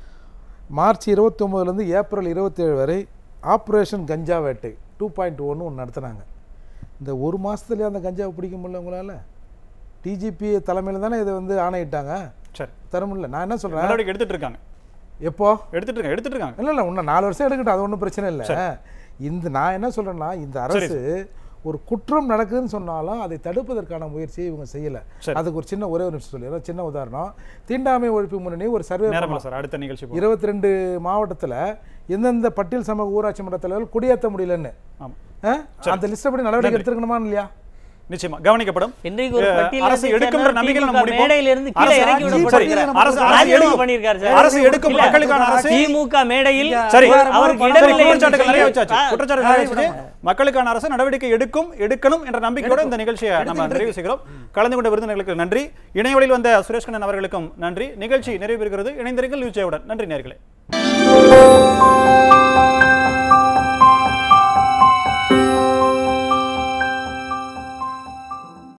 மார்ச் இருபத்தொம்போதுலேருந்து ஏப்ரல் இருபத்தேழு வரை ஆப்ரேஷன் கஞ்சா வேட்டை டூ பாயிண்ட் ஒன்று ஒன்று நடத்துனாங்க இந்த ஒரு மாதத்துலேயே அந்த கஞ்சாவை பிடிக்க முடியல உங்களால் டிஜிபி தலைமையில் தானே இதை வந்து ஆணையிட்டாங்க சரி தர முடியல நான் என்ன சொல்கிறேன் நடவடிக்கை எடுத்துட்டு இருக்காங்க எப்போ எடுத்துட்டு இருக்காங்க எடுத்துட்டு இருக்காங்க இல்லை இல்லை இன்னும் நாலு வருஷம் எடுக்கட்டும் அது ஒன்றும் பிரச்சனை இல்லை இந்த நான் என்ன சொல்கிறேன்னா இந்த அரசு ஒரு குற்றம் நடக்குதுன்னு சொன்னாலும் அதை தடுப்பதற்கான முயற்சியை இவங்க செய்யலை சரி. அதுக்கு ஒரு சின்ன ஒரே ஒரு நிமிஷம் சொல்லிடுறேன் சின்ன உதாரணம் தீண்டாமை ஒழிப்பு முன்னணி ஒரு சர்வே நேரம் இல்ல சார் அடுத்த நிகழ்ச்சி போகும். இருபத்தி ரெண்டு மாவட்டத்தில் எந்தெந்த பட்டியல் சமூக ஊராட்சி மன்ற தலைவர்கள் குடியேற்ற முடியலன்னு ஆமா ஆ? அந்த லிஸ்ட் படி நடவடிக்கை எடுத்துருக்கணுமா இல்லையா நிச்சயமா கவனிக்கப்படும் இன்றைக்கு ஒரு அஹ், பட்டியல் அரசு இருந்து எடுக்கின்ற சேர்ந்தவர் நம்பிக்கையில் நம்ம திமுக முடிப்போம். மேடையிலிருந்து கீழே அரசு இறக்கி சரி, விடப்பட்டிருக்கிறார். அரசு அரசு ராஜினாமா எடுக்கும் பண்ணியிருக்காரு சார். அரசு எடுக்கும் இல்ல, மக்களுக்கான அரசு திமுக மேடையில் சரி அவருக்கு சரி, இடமில்லை என்று குற்றச்சாட்டுகள் நிறைய சொல்லி- வச்சாச்சு ஆ, குற்றச்சாட்டுகள் நிறைய வச்சாச்சு மக்களுக்கான அரசு நடவடிக்கை எடுக்கும் எடுக்கணும் என்ற நம்பிக்கையோட இந்த நிகழ்ச்சியை நம்ம நிறைவு செய்கிறோம் கலந்து கொண்ட விருந்தினர்களுக்கு நன்றி இணையவழியில் வந்த சுரேஷ் கண்ணன் அவர்களுக்கும் நன்றி நிகழ்ச்சி நிறைவு பெறுகிறது இணைந்திருங்கள் நியூஸ் நன்றி நேர்களே